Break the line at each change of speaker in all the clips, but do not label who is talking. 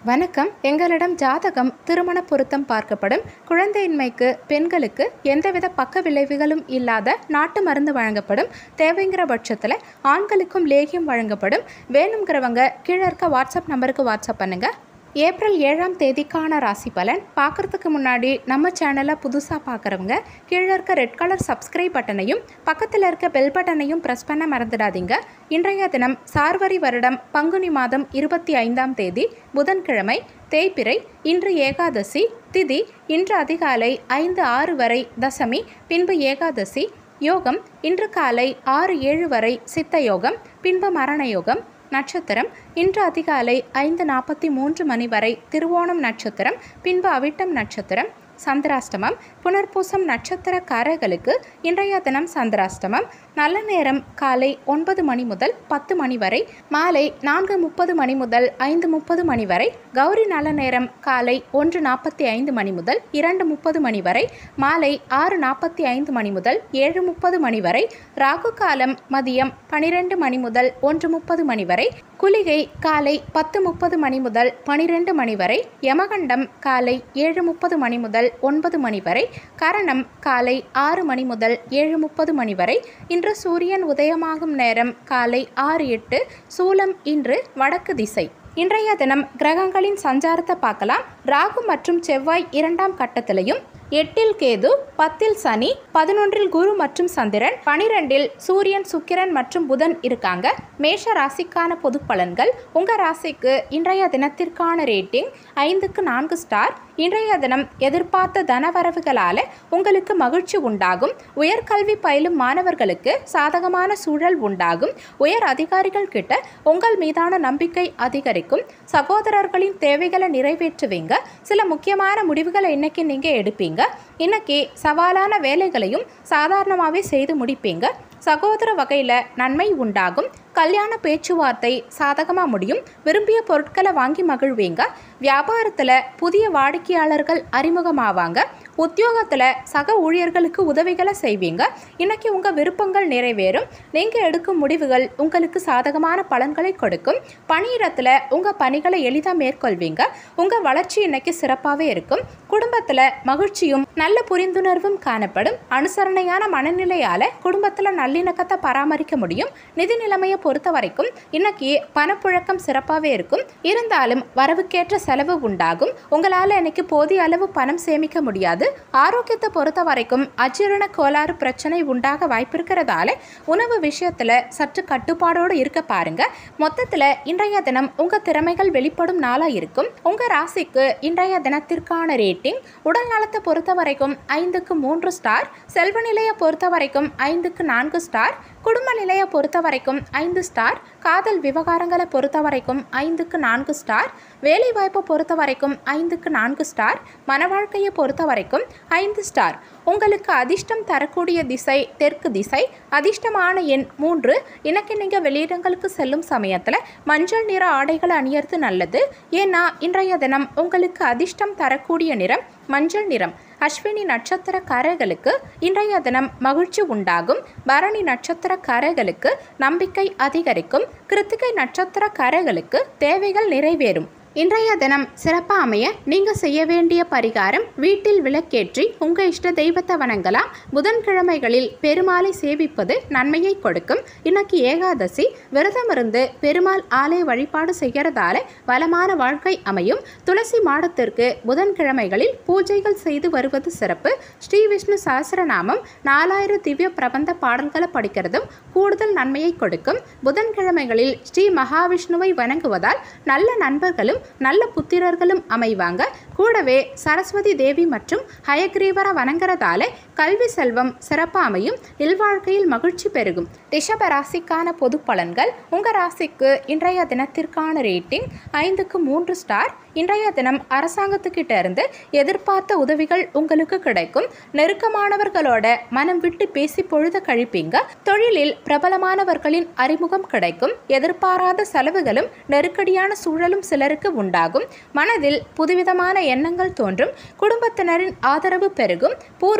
வணக்கம் எங்களிடம் ஜாதகம் திருமண பொருத்தம் பார்க்கப்படும் குழந்தையின்மைக்கு பெண்களுக்கு எந்தவித பக்க விளைவுகளும் இல்லாத நாட்டு மருந்து வழங்கப்படும் தேவைங்கிற பட்சத்தில் ஆண்களுக்கும் லேகியம் வழங்கப்படும் வேணுங்கிறவங்க கீழே இருக்க வாட்ஸ்அப் நம்பருக்கு வாட்ஸ்அப் பண்ணுங்க ஏப்ரல் ஏழாம் தேதிக்கான ராசி பலன் பார்க்குறதுக்கு முன்னாடி நம்ம சேனலை புதுசாக பார்க்குறவங்க கீழே இருக்க ரெட் கலர் சப்ஸ்கிரைப் பட்டனையும் பக்கத்தில் இருக்க பெல் பட்டனையும் ப்ரெஸ் பண்ண மறந்துடாதீங்க இன்றைய தினம் சார்வரி வருடம் பங்குனி மாதம் இருபத்தி ஐந்தாம் தேதி புதன்கிழமை தேய்பிறை இன்று ஏகாதசி திதி இன்று அதிகாலை ஐந்து ஆறு வரை தசமி பின்பு ஏகாதசி யோகம் இன்று காலை ஆறு ஏழு வரை சித்த யோகம் பின்பு மரண யோகம் நட்சத்திரம் இன்று அதிகாலை ஐந்து நாற்பத்தி மூன்று மணி வரை திருவோணம் நட்சத்திரம் பின்பு அவிட்டம் நட்சத்திரம் சந்திராஷ்டமம் புனர்பூசம் நட்சத்திரக்காரர்களுக்கு இன்றைய தினம் சந்திராஷ்டமம் நல்ல நேரம் காலை ஒன்பது மணி முதல் பத்து மணி வரை மாலை நான்கு முப்பது மணி முதல் ஐந்து முப்பது மணி வரை கௌரி நல்ல நேரம் காலை ஒன்று நாற்பத்தி ஐந்து மணி முதல் இரண்டு முப்பது மணி வரை மாலை ஆறு நாற்பத்தி ஐந்து மணி முதல் ஏழு முப்பது மணி வரை ராகு காலம் மதியம் பனிரெண்டு மணி முதல் ஒன்று முப்பது மணி வரை குளிகை காலை பத்து முப்பது மணி முதல் பனிரெண்டு மணி வரை யமகண்டம் காலை ஏழு முப்பது மணி முதல் ஒன்பது மணி வரை கரணம் காலை ஆறு மணி முதல் ஏழு முப்பது மணி வரை இன்று சூரியன் உதயமாகும் நேரம் காலை ஆறு எட்டு சூலம் இன்று வடக்கு திசை இன்றைய தினம் கிரகங்களின் சஞ்சாரத்தை பார்க்கலாம் ராகு மற்றும் செவ்வாய் இரண்டாம் கட்டத்திலையும் எட்டில் கேது பத்தில் சனி பதினொன்றில் குரு மற்றும் சந்திரன் பனிரெண்டில் சூரியன் சுக்கிரன் மற்றும் புதன் இருக்காங்க மேஷ ராசிக்கான பொது பலன்கள் உங்கள் ராசிக்கு இன்றைய தினத்திற்கான ரேட்டிங் ஐந்துக்கு நான்கு ஸ்டார் இன்றைய தினம் எதிர்பார்த்த தனவரவுகளால் உங்களுக்கு மகிழ்ச்சி உண்டாகும் உயர்கல்வி பயிலும் மாணவர்களுக்கு சாதகமான சூழல் உண்டாகும் உயர் அதிகாரிகள் கிட்ட உங்கள் மீதான நம்பிக்கை அதிகரிக்கும் சகோதரர்களின் தேவைகளை நிறைவேற்றுவீங்க சில முக்கியமான முடிவுகளை இன்னைக்கு நீங்கள் எடுப்பீங்க இன்னைக்கு சவாலான வேலைகளையும் சாதாரணமாகவே செய்து முடிப்பீங்க சகோதர வகையில் நன்மை உண்டாகும் கல்யாண பேச்சுவார்த்தை சாதகமாக முடியும் விரும்பிய பொருட்களை வாங்கி மகிழ்வீங்க வியாபாரத்தில் புதிய வாடிக்கையாளர்கள் அறிமுகமாவாங்க உத்தியோகத்தில் சக ஊழியர்களுக்கு உதவிகளை செய்வீங்க இன்னைக்கு உங்கள் விருப்பங்கள் நிறைவேறும் நீங்கள் எடுக்கும் முடிவுகள் உங்களுக்கு சாதகமான பலன்களை கொடுக்கும் பணியிடத்தில் உங்கள் பணிகளை எளிதாக மேற்கொள்வீங்க உங்கள் வளர்ச்சி இன்னைக்கு சிறப்பாகவே இருக்கும் குடும்பத்தில் மகிழ்ச்சியும் நல்ல புரிந்துணர்வும் காணப்படும் அனுசரணையான மனநிலையால் குடும்பத்தில் நல்லிணக்கத்தை பராமரிக்க முடியும் நிதி நிலைமையை பொறுத்த வரைக்கும் இன்னைக்கு பணப்புழக்கம் சிறப்பாகவே இருக்கும் இருந்தாலும் வரவுக்கேற்ற செலவு உண்டாகும் உங்களால் இன்னைக்கு போதிய அளவு பணம் சேமிக்க முடியாது ஆரோக்கியத்தை பொறுத்த வரைக்கும் அஜீரண கோளாறு பிரச்சனை உண்டாக வாய்ப்பிருக்கிறதால உணவு விஷயத்தில் சற்று கட்டுப்பாடோடு இருக்க பாருங்க மொத்தத்தில் இன்றைய தினம் உங்கள் திறமைகள் வெளிப்படும் நாளாக இருக்கும் உங்கள் ராசிக்கு இன்றைய தினத்திற்கான ரேட்டிங் உடல் நலத்தை பொறுத்த வரைக்கும் ஐந்துக்கு மூன்று ஸ்டார் செல்வ நிலையை பொறுத்த வரைக்கும் ஐந்துக்கு நான்கு ஸ்டார் குடும்ப நிலையை பொறுத்த வரைக்கும் ஐந்து ஸ்டார் காதல் விவகாரங்களை பொறுத்த வரைக்கும் ஐந்துக்கு நான்கு ஸ்டார் வேலை வாய்ப்பை பொறுத்த வரைக்கும் ஐந்துக்கு நான்கு ஸ்டார் மன வாழ்க்கையை பொறுத்த வரைக்கும் ஐந்து ஸ்டார் உங்களுக்கு அதிர்ஷ்டம் தரக்கூடிய திசை தெற்கு திசை அதிர்ஷ்டமான எண் மூன்று இன்னைக்கு நீங்கள் வெளியிடங்களுக்கு செல்லும் சமயத்தில் மஞ்சள் நிற ஆடைகளை அணியறது நல்லது ஏன்னா இன்றைய தினம் உங்களுக்கு அதிர்ஷ்டம் தரக்கூடிய நிறம் மஞ்சள் நிறம் அஸ்வினி நட்சத்திரக்காரர்களுக்கு இன்றைய தினம் மகிழ்ச்சி உண்டாகும் பரணி நட்சத்திரக்காரர்களுக்கு நம்பிக்கை அதிகரிக்கும் கிருத்திகை நட்சத்திரக்காரர்களுக்கு தேவைகள் நிறைவேறும் இன்றைய தினம் சிறப்பாக அமைய நீங்கள் செய்ய வேண்டிய பரிகாரம் வீட்டில் விளக்கேற்றி உங்கள் இஷ்ட தெய்வத்தை வணங்கலாம் புதன்கிழமைகளில் பெருமாளை சேவிப்பது நன்மையை கொடுக்கும் இன்னைக்கு ஏகாதசி விரதம் இருந்து பெருமாள் ஆலய வழிபாடு செய்கிறதால வளமான வாழ்க்கை அமையும் துளசி மாடத்திற்கு புதன்கிழமைகளில் பூஜைகள் செய்து வருவது சிறப்பு ஸ்ரீ விஷ்ணு சஹசிரநாமம் நாலாயிரம் திவ்ய பிரபந்த பாடல்களை படிக்கிறதும் கூடுதல் நன்மையை கொடுக்கும் புதன்கிழமைகளில் ஸ்ரீ மகாவிஷ்ணுவை வணங்குவதால் நல்ல நண்பர்களும் நல்ல புத்திரர்களும் அமைவாங்க கூடவே சரஸ்வதி தேவி மற்றும் ஹயக்ரீவரை வணங்குறதால கல்வி செல்வம் சிறப்பாக அமையும் இல்வாழ்க்கையில் மகிழ்ச்சி பெருகும் ரிஷப ராசிக்கான பொது பலன்கள் உங்கள் ராசிக்கு இன்றைய தினத்திற்கான ரேட்டிங் ஐந்துக்கு மூன்று ஸ்டார் இன்றைய தினம் அரசாங்கத்துக்கிட்ட இருந்து எதிர்பார்த்த உதவிகள் உங்களுக்கு கிடைக்கும் நெருக்கமானவர்களோட மனம் விட்டு பேசி பொழுத கழிப்பீங்க தொழிலில் பிரபலமானவர்களின் அறிமுகம் கிடைக்கும் எதிர்பாராத செலவுகளும் நெருக்கடியான சூழலும் சிலருக்கு உண்டாகும் மனதில் புதுவிதமான எண்ணங்கள் தோன்றும் குடும்பத்தினரின் ஆதரவு பெருகும் பூர்வீக சொத்து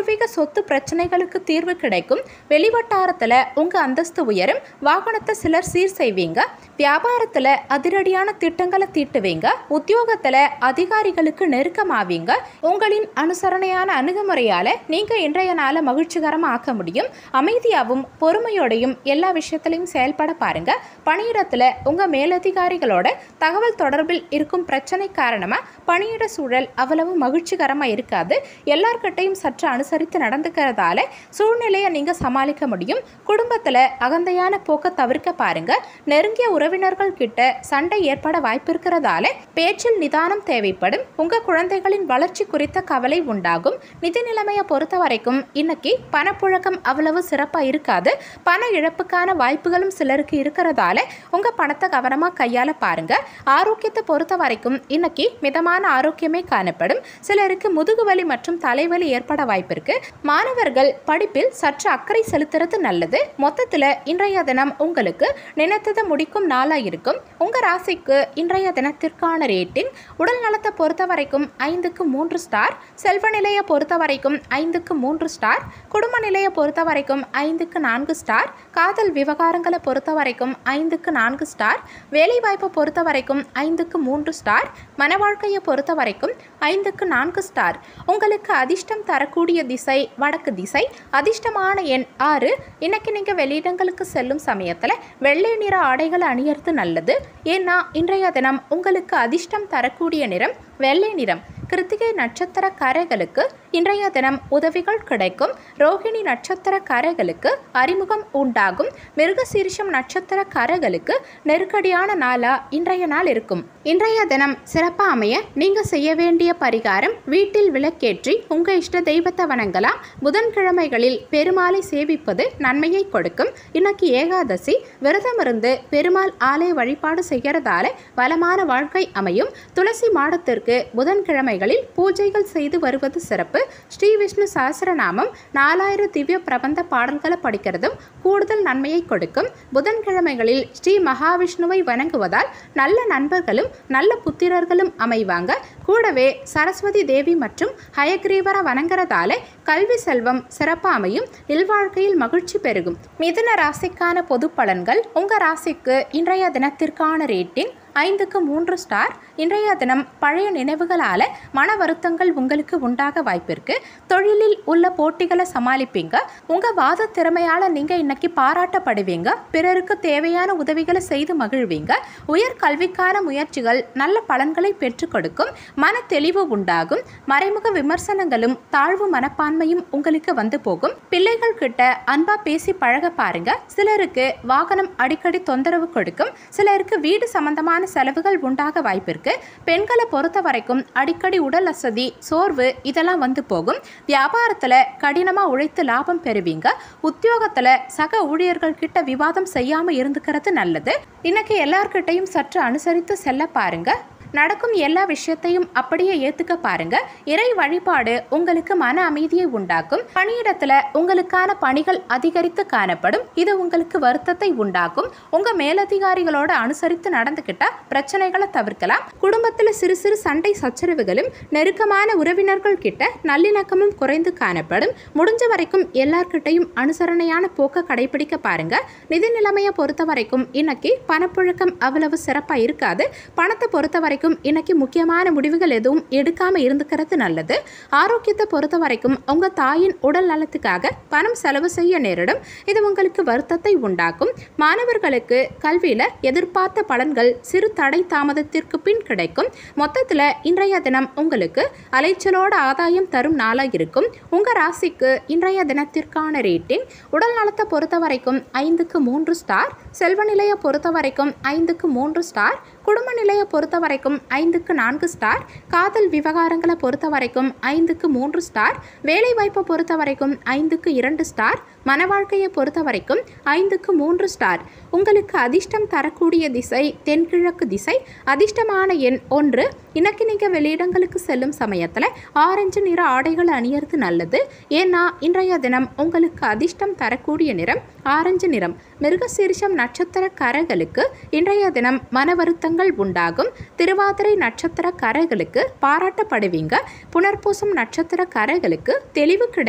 சொத்து பிரச்சனைகளுக்கு தீர்வு கிடைக்கும் வெளிவட்டாரத்தில் உங்கள் அந்தஸ்து உயரும் வாகனத்தை சிலர் சீர் செய்வீங்க வியாபாரத்தில் அதிரடியான திட்டங்களை தீட்டுவீங்க உத்தியோகத்தில் அதிகாரிகளுக்கு நெருக்கமாவீங்க உங்களின் அனுசரணையான அணுகுமுறையால் நீங்கள் இன்றைய நாளை மகிழ்ச்சிகரமாக ஆக்க முடியும் அமைதியாகவும் பொறுமையோடையும் எல்லா விஷயத்திலையும் செயல்பட பாருங்க பணியிடத்தில் உங்கள் மேலதிகாரிகளோட தகவல் தொடர்பில் இருக்கும் பிரச்சனை காரணமாக பணியிட சூழல் அவ்வளவு மகிழ்ச்சிகரமாக இருக்காது எல்லார்கிட்டையும் சற்று அனுசரித்து நடந்துக்கிறதால சூழ்நிலையை நீங்கள் சமாளிக்க முடியும் குடும்பத்தில் அகந்தையான போக்கை தவிர்க்க பாருங்க நெருங்கிய உறவினர்கள் கிட்ட சண்டை ஏற்பட வாய்ப்பு இருக்கிறதால பேச்சில் நிதானம் தேவைப்படும் உங்க குழந்தைகளின் வளர்ச்சி குறித்த கவலை உண்டாகும் நிதி நிலைமையை பொறுத்த வரைக்கும் இன்னைக்கு பணப்புழக்கம் அவ்வளவு சிறப்பா இருக்காது பண இழப்புக்கான வாய்ப்புகளும் சிலருக்கு இருக்கிறதால உங்க பணத்தை கவனமா கையாள பாருங்க ஆரோக்கியத்தை பொறுத்த வரைக்கும் இன்னைக்கு மிதமான ஆரோக்கியமே காணப்படும் சிலருக்கு முதுகு வலி மற்றும் தலைவலி ஏற்பட வாய்ப்பு இருக்கு மாணவர்கள் படிப்பில் சற்று அக்கறை செலுத்துறது நல்லது மொத்தத்துல இன்றைய தினம் உங்களுக்கு நினைத்ததை முடிக்கும் நாளா இருக்கும் உங்க ராசிக்கு இன்றைய தினத்திற்கான ரேட்டிங் உடல் நலத்தை பொறுத்த வரைக்கும் ஐந்துக்கு மூன்று ஸ்டார் செல்வ நிலையை பொறுத்த வரைக்கும் ஐந்துக்கு மூன்று ஸ்டார் குடும்ப நிலையை பொறுத்த வரைக்கும் ஐந்துக்கு நான்கு ஸ்டார் காதல் விவகாரங்களை பொறுத்த வரைக்கும் ஐந்துக்கு நான்கு ஸ்டார் வேலைவாய்ப்பை பொறுத்த வரைக்கும் ஐந்துக்கு மூன்று ஸ்டார் மன வாழ்க்கையை பொறுத்த வரைக்கும் ஐந்துக்கு நான்கு ஸ்டார் உங்களுக்கு அதிர்ஷ்டம் தரக்கூடிய திசை வடக்கு திசை அதிர்ஷ்டமான எண் ஆறு இன்னைக்கு நீங்கள் வெளியிடங்களுக்கு செல்லும் சமயத்தில் வெள்ளை நிற ஆடைகளை அணியறது நல்லது ஏன்னா இன்றைய தினம் உங்களுக்கு அதிர்ஷ்டம் தரக்கூடிய நிறம் வெள்ளை நிறம் கிருத்திகை நட்சத்திரக்காரர்களுக்கு இன்றைய தினம் உதவிகள் கிடைக்கும் ரோகிணி நட்சத்திரக்காரர்களுக்கு அறிமுகம் உண்டாகும் மிருகசீரிஷம் நட்சத்திரக்காரர்களுக்கு நெருக்கடியான நாளா இன்றைய நாள் இருக்கும் இன்றைய தினம் சிறப்பாக அமைய நீங்க செய்ய வேண்டிய பரிகாரம் வீட்டில் விளக்கேற்றி உங்க இஷ்ட தெய்வத்தை வணங்கலாம் புதன்கிழமைகளில் பெருமாளை சேவிப்பது நன்மையை கொடுக்கும் இன்னைக்கு ஏகாதசி விரதம் இருந்து பெருமாள் ஆலய வழிபாடு செய்கிறதால வளமான வாழ்க்கை அமையும் துளசி மாடத்திற்கு புதன்கிழமைகளில் பூஜைகள் செய்து வருவது சிறப்பு ஸ்ரீ விஷ்ணு சஹஸ்ரநாமம் நாலாயிரம் திவ்ய பிரபந்த பாடல்களை படிக்கிறதும் கூடுதல் நன்மையை கொடுக்கும் புதன்கிழமைகளில் ஸ்ரீ மகாவிஷ்ணுவை வணங்குவதால் நல்ல நண்பர்களும் நல்ல புத்திரர்களும் அமைவாங்க கூடவே சரஸ்வதி தேவி மற்றும் ஹயக்ரீவரை வணங்குறதால கல்வி செல்வம் சிறப்பாக அமையும் இல்வாழ்க்கையில் மகிழ்ச்சி பெருகும் மிதுன ராசிக்கான பொது பலன்கள் உங்க ராசிக்கு இன்றைய தினத்திற்கான ரேட்டிங் ஐந்துக்கு மூன்று ஸ்டார் இன்றைய தினம் பழைய நினைவுகளால் மன வருத்தங்கள் உங்களுக்கு உண்டாக வாய்ப்பிருக்கு தொழிலில் உள்ள போட்டிகளை சமாளிப்பீங்க உங்கள் வாத திறமையால் நீங்கள் இன்னைக்கு பாராட்டப்படுவீங்க பிறருக்கு தேவையான உதவிகளை செய்து மகிழ்வீங்க உயர் கல்விக்கான முயற்சிகள் நல்ல பலன்களை பெற்றுக் கொடுக்கும் மன தெளிவு உண்டாகும் மறைமுக விமர்சனங்களும் தாழ்வு மனப்பான்மையும் உங்களுக்கு வந்து போகும் பிள்ளைகள் கிட்ட அன்பா பேசி பழக பாருங்க சிலருக்கு வாகனம் அடிக்கடி தொந்தரவு கொடுக்கும் சிலருக்கு வீடு சம்பந்தமான செலவுகள் உண்டாக வாய்ப்பிருக்கு பெண்களை பொறுத்த வரைக்கும் அடிக்கடி உடல் அசதி சோர்வு இதெல்லாம் வந்து போகும் வியாபாரத்தில் கடினமாக உழைத்து லாபம் பெறுவீங்க உத்தியோகத்தில் சக ஊழியர்கள் கிட்ட விவாதம் செய்யாமல் இருந்துக்கிறது நல்லது இன்னைக்கு எல்லார்கிட்டையும் சற்று அனுசரித்து செல்ல பாருங்க நடக்கும் எல்லா விஷயத்தையும் அப்படியே ஏத்துக்க பாருங்க இறை வழிபாடு உங்களுக்கு மன அமைதியை உண்டாக்கும் பணியிடத்துல உங்களுக்கான பணிகள் அதிகரித்து காணப்படும் இது உங்களுக்கு வருத்தத்தை உண்டாக்கும் உங்க மேலதிகாரிகளோட அனுசரித்து நடந்துக்கிட்டா பிரச்சனைகளை தவிர்க்கலாம் குடும்பத்துல சிறு சிறு சண்டை சச்சரவுகளும் நெருக்கமான உறவினர்கள் கிட்ட நல்லிணக்கமும் குறைந்து காணப்படும் முடிஞ்ச வரைக்கும் எல்லார்கிட்டையும் அனுசரணையான போக்க கடைபிடிக்க பாருங்க நிதி நிலைமையை பொறுத்த வரைக்கும் இன்னைக்கு பணப்புழக்கம் அவ்வளவு சிறப்பா இருக்காது பணத்தை பொறுத்த வரைக்கும் இன்னைக்கு முக்கியமான முடிவுகள் எதுவும் எடுக்காம இருந்துக்கிறது நல்லது ஆரோக்கியத்தை பொறுத்த வரைக்கும் உங்க தாயின் உடல் நலத்துக்காக பணம் செலவு செய்ய நேரிடும் இது உங்களுக்கு வருத்தத்தை உண்டாக்கும் மாணவர்களுக்கு கல்வியில எதிர்பார்த்த பலன்கள் சிறு தடை தாமதத்திற்கு பின் கிடைக்கும் மொத்தத்துல இன்றைய தினம் உங்களுக்கு அலைச்சலோட ஆதாயம் தரும் நாளா இருக்கும் உங்க ராசிக்கு இன்றைய தினத்திற்கான ரேட்டிங் உடல் நலத்தை பொறுத்த வரைக்கும் ஐந்துக்கு மூன்று ஸ்டார் செல்வ நிலையை பொறுத்த வரைக்கும் ஐந்துக்கு மூன்று ஸ்டார் குடும்ப நிலையை பொறுத்த வரைக்கும் ஐந்துக்கு நான்கு ஸ்டார் காதல் விவகாரங்களை பொறுத்த வரைக்கும் ஐந்துக்கு மூன்று ஸ்டார் வேலை வாய்ப்பை பொறுத்த வரைக்கும் ஐந்துக்கு இரண்டு ஸ்டார் மன வாழ்க்கையை பொறுத்த வரைக்கும் ஐந்துக்கு மூன்று ஸ்டார் உங்களுக்கு அதிர்ஷ்டம் தரக்கூடிய திசை தென்கிழக்கு திசை அதிர்ஷ்டமான எண் ஒன்று இன்னைக்கு நீங்கள் வெளியிடங்களுக்கு செல்லும் சமயத்தில் ஆரஞ்சு நிற ஆடைகள் அணியறது நல்லது ஏன்னா இன்றைய தினம் உங்களுக்கு அதிர்ஷ்டம் தரக்கூடிய நிறம் ஆரஞ்சு நிறம் மிருகசீரிஷம் நட்சத்திரக்காரர்களுக்கு இன்றைய தினம் மன வருத்தங்கள் உண்டாகும் திருவாதிரை நட்சத்திரக்காரர்களுக்கு பாராட்டப்படுவீங்க புனர்பூசம் நட்சத்திரக்காரர்களுக்கு தெளிவு கிடைக்கும்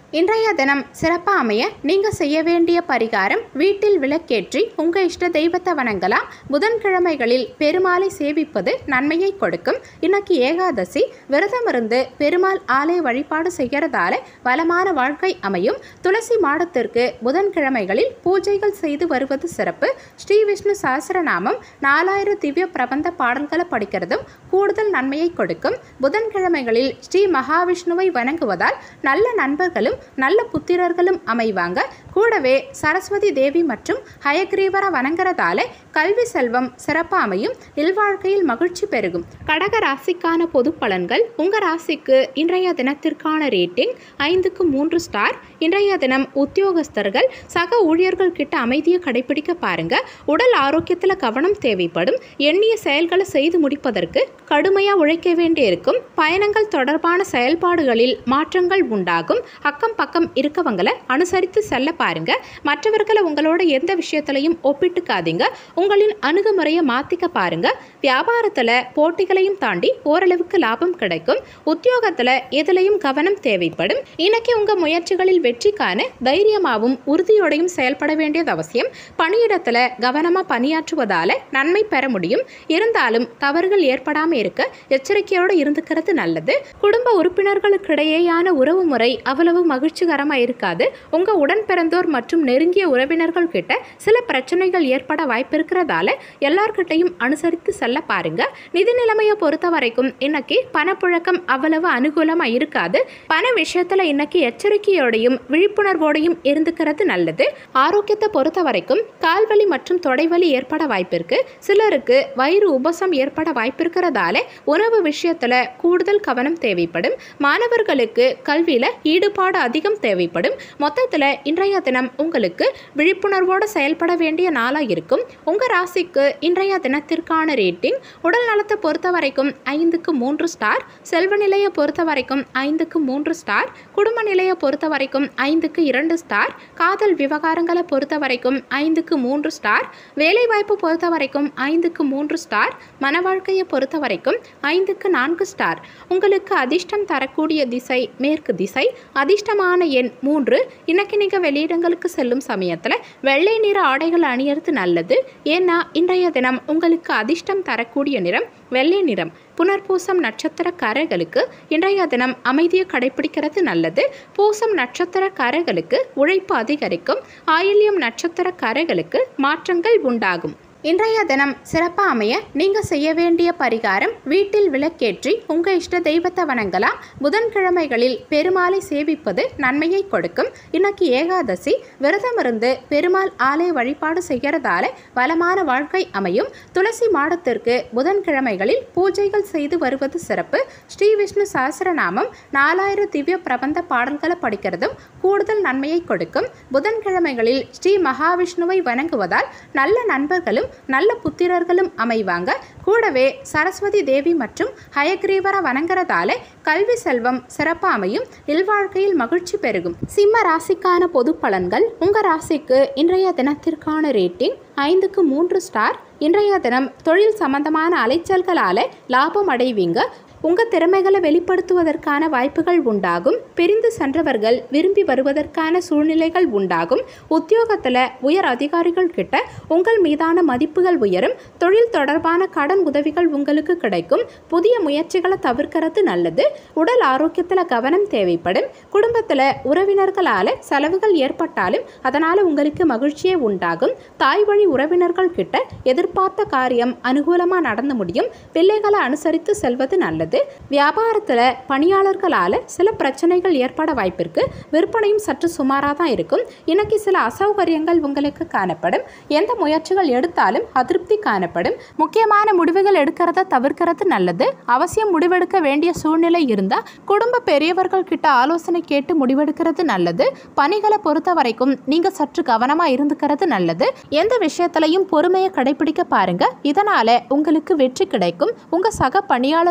இன்றைய தினம் சிறப்பாக அமைய நீங்கள் செய்ய வேண்டிய பரிகாரம் வீட்டில் விளக்கேற்றி உங்கள் இஷ்ட தெய்வத்தை வணங்கலாம் புதன்கிழமைகளில் பெருமாளை சேவிப்பது நன்மையை கொடுக்கும் இன்னைக்கு ஏகாதசி விரதம் இருந்து பெருமாள் ஆலய வழிபாடு செய்கிறதால வளமான வாழ்க்கை அமையும் துளசி மாடத்திற்கு புதன்கிழமைகளில் பூஜைகள் செய்து வருவது சிறப்பு ஸ்ரீ விஷ்ணு சஹஸ்ரநாமம் நாலாயிரம் திவ்ய பிரபந்த பாடல்களை படிக்கிறதும் கூடுதல் நன்மையை கொடுக்கும் புதன்கிழமைகளில் ஸ்ரீ மகாவிஷ்ணுவை வணங்குவதால் நல்ல நண்பர்களும் நல்ல புத்திரர்களும் அமைவாங்க கூடவே சரஸ்வதி தேவி மற்றும் ஹயக்ரீவரை வணங்குறதால கல்வி செல்வம் சிறப்பாக அமையும் இல்வாழ்க்கையில் மகிழ்ச்சி பெருகும் கடக ராசிக்கான பொது பலன்கள் உங்கள் ராசிக்கு இன்றைய தினத்திற்கான ரேட்டிங் ஐந்துக்கு மூன்று ஸ்டார் இன்றைய தினம் உத்தியோகஸ்தர்கள் சக ஊழியர்கள் கிட்ட அமைதியை கடைபிடிக்க பாருங்க உடல் ஆரோக்கியத்தில் கவனம் தேவைப்படும் எண்ணிய செயல்களை செய்து முடிப்பதற்கு கடுமையாக உழைக்க வேண்டியிருக்கும் பயணங்கள் தொடர்பான செயல்பாடுகளில் மாற்றங்கள் உண்டாகும் அக்கம் பக்கம் இருக்கவங்களை அனுசரித்து செல்ல பாருங்க மற்றவர்களை உங்களோட எந்த விஷயத்திலையும் ஒப்பிட்டுக்காதீங்க உங்களின் அணுகுமுறையை மாற்றிக்க பாருங்க வியாபாரத்தில் போட்டிகளையும் தாண்டி ஓரளவுக்கு லாபம் கிடைக்கும் உத்தியோகத்தில் எதுலையும் கவனம் தேவைப்படும் இன்னைக்கு உங்கள் முயற்சிகளில் வெற்றி காண தைரியமாகவும் உறுதியோடையும் செயல்பட வேண்டியது அவசியம் பணியிடத்தில் கவனமாக பணியாற்றுவதால நன்மை பெற முடியும் இருந்தாலும் தவறுகள் ஏற்படாமல் இருக்க எச்சரிக்கையோடு இருந்துக்கிறது நல்லது குடும்ப உறுப்பினர்களுக்கிடையேயான உறவு முறை அவ்வளவு மகிழ்ச்சிகரமாக இருக்காது உங்கள் உடன் பிறந்தோர் மற்றும் நெருங்கிய உறவினர்கள் கிட்ட சில பிரச்சனைகள் ஏற்பட வாய்ப்பு இருக்கிறதால எல்லார்கிட்டையும் அனுசரித்து செல்ல பாருங்க நிதி நிலைமையை பொறுத்த வரைக்கும் இன்னைக்கு பணப்புழக்கம் அவ்வளவு அனுகூலமாக இருக்காது பண விஷயத்தில் இன்னைக்கு எச்சரிக்கையோடையும் விழிப்புணர்வோடையும் இருந்துக்கிறது நல்லது ஆரோக்கியத்தை பொறுத்த வரைக்கும் கால்வலி மற்றும் தொடைவலி ஏற்பட வாய்ப்பிருக்கு சிலருக்கு வயிறு உபசம் ஏற்பட வாய்ப்பிருக்கிறதால உணவு விஷயத்தில் கூடுதல் கவனம் தேவைப்படும் மாணவர்களுக்கு கல்வியில் ஈடுபாடு அதிகம் தேவைப்படும் மொத்தத்தில் இன்றைய தினம் உங்களுக்கு விழிப்புணர்வோடு செயல்பட வேண்டிய நாளாக இருக்கும் உங்கள் ராசிக்கு இன்றைய தினத்திற்கான ரேட்டிங் உடல் நலத்தை பொறுத்த வரைக்கும் ஐந்துக்கு மூன்று ஸ்டார் செல்வ நிலையை பொறுத்த வரைக்கும் ஐந்துக்கு மூன்று ஸ்டார் குடும்ப நிலையை பொறுத்த வரைக்கும் ஐந்துக்கு இரண்டு ஸ்டார் காதல் விவகாரங்களை பொறுத்த வரைக்கும் ஐந்துக்கு மூன்று ஸ்டார் வேலைவாய்ப்பு பொறுத்த வரைக்கும் ஐந்துக்கு மூன்று ஸ்டார் மன வாழ்க்கையை பொறுத்த வரைக்கும் ஐந்துக்கு நான்கு ஸ்டார் உங்களுக்கு அதிர்ஷ்டம் தரக்கூடிய திசை மேற்கு திசை அதிர்ஷ்டமான எண் மூன்று இன்னைக்கு நீங்கள் வெளியிடங்களுக்கு செல்லும் சமயத்தில் வெள்ளை நிற ஆடைகள் அணியறது நல்லது ஏன்னா இன்றைய தினம் உங்களுக்கு அதிர்ஷ்டம் தரக்கூடிய நிறம் வெள்ளை நிறம் புனர்பூசம் நட்சத்திரக்காரர்களுக்கு இன்றைய தினம் அமைதியை கடைபிடிக்கிறது நல்லது பூசம் நட்சத்திரக்காரர்களுக்கு உழைப்பு அதிகரிக்கும் ஆயில்யம் நட்சத்திரக்காரர்களுக்கு மாற்றங்கள் உண்டாகும் இன்றைய தினம் சிறப்பாக அமைய நீங்கள் செய்ய வேண்டிய பரிகாரம் வீட்டில் விளக்கேற்றி உங்கள் இஷ்ட தெய்வத்தை வணங்கலாம் புதன்கிழமைகளில் பெருமாளை சேவிப்பது நன்மையை கொடுக்கும் இன்னைக்கு ஏகாதசி விரதம் இருந்து பெருமாள் ஆலய வழிபாடு செய்கிறதால வளமான வாழ்க்கை அமையும் துளசி மாடத்திற்கு புதன்கிழமைகளில் பூஜைகள் செய்து வருவது சிறப்பு ஸ்ரீ விஷ்ணு சஹஸ்ரநாமம் நாலாயிரம் திவ்ய பிரபந்த பாடல்களை படிக்கிறதும் கூடுதல் நன்மையை கொடுக்கும் புதன்கிழமைகளில் ஸ்ரீ மகாவிஷ்ணுவை வணங்குவதால் நல்ல நண்பர்களும் நல்ல புத்திரர்களும் அமைவாங்க கூடவே சரஸ்வதி தேவி மற்றும் ஹயக்ரீவரை வணங்குறதால கல்வி செல்வம் சிறப்பாக அமையும் இல்வாழ்க்கையில் மகிழ்ச்சி பெருகும் சிம்ம ராசிக்கான பொது பலன்கள் உங்கள் ராசிக்கு இன்றைய தினத்திற்கான ரேட்டிங் ஐந்துக்கு மூன்று ஸ்டார் இன்றைய தினம் தொழில் சம்பந்தமான அலைச்சல்களால் லாபம் அடைவீங்க உங்கள் திறமைகளை வெளிப்படுத்துவதற்கான வாய்ப்புகள் உண்டாகும் பிரிந்து சென்றவர்கள் விரும்பி வருவதற்கான சூழ்நிலைகள் உண்டாகும் உத்தியோகத்தில் உயர் அதிகாரிகள் கிட்ட உங்கள் மீதான மதிப்புகள் உயரும் தொழில் தொடர்பான கடன் உதவிகள் உங்களுக்கு கிடைக்கும் புதிய முயற்சிகளை தவிர்க்கிறது நல்லது உடல் ஆரோக்கியத்தில் கவனம் தேவைப்படும் குடும்பத்தில் உறவினர்களால் செலவுகள் ஏற்பட்டாலும் அதனால் உங்களுக்கு மகிழ்ச்சியே உண்டாகும் தாய் வழி உறவினர்கள் கிட்ட எதிர்பார்த்த காரியம் அனுகூலமாக நடந்து முடியும் பிள்ளைகளை அனுசரித்து செல்வது நல்லது வியாபாரத்தில் பணியாளர்களால் சில பிரச்சனைகள் ஏற்பட வாய்ப்பிருக்கு விற்பனையும் சற்று சுமாராக தான் இருக்கும் இன்னைக்கு சில அசௌகரியங்கள் உங்களுக்கு காணப்படும் எந்த முயற்சிகள் எடுத்தாலும் அதிருப்தி காணப்படும் முக்கியமான முடிவுகள் எடுக்கிறத தவிர்க்கிறது நல்லது அவசியம் முடிவெடுக்க வேண்டிய சூழ்நிலை இருந்தால் குடும்ப பெரியவர்கள் கிட்ட ஆலோசனை கேட்டு முடிவெடுக்கிறது நல்லது பணிகளை பொறுத்த வரைக்கும் நீங்கள் சற்று கவனமாக இருந்துக்கிறது நல்லது எந்த விஷயத்திலையும் பொறுமையை கடைபிடிக்க பாருங்க இதனால உங்களுக்கு வெற்றி கிடைக்கும் உங்க சக பணியாளர்களோடையும்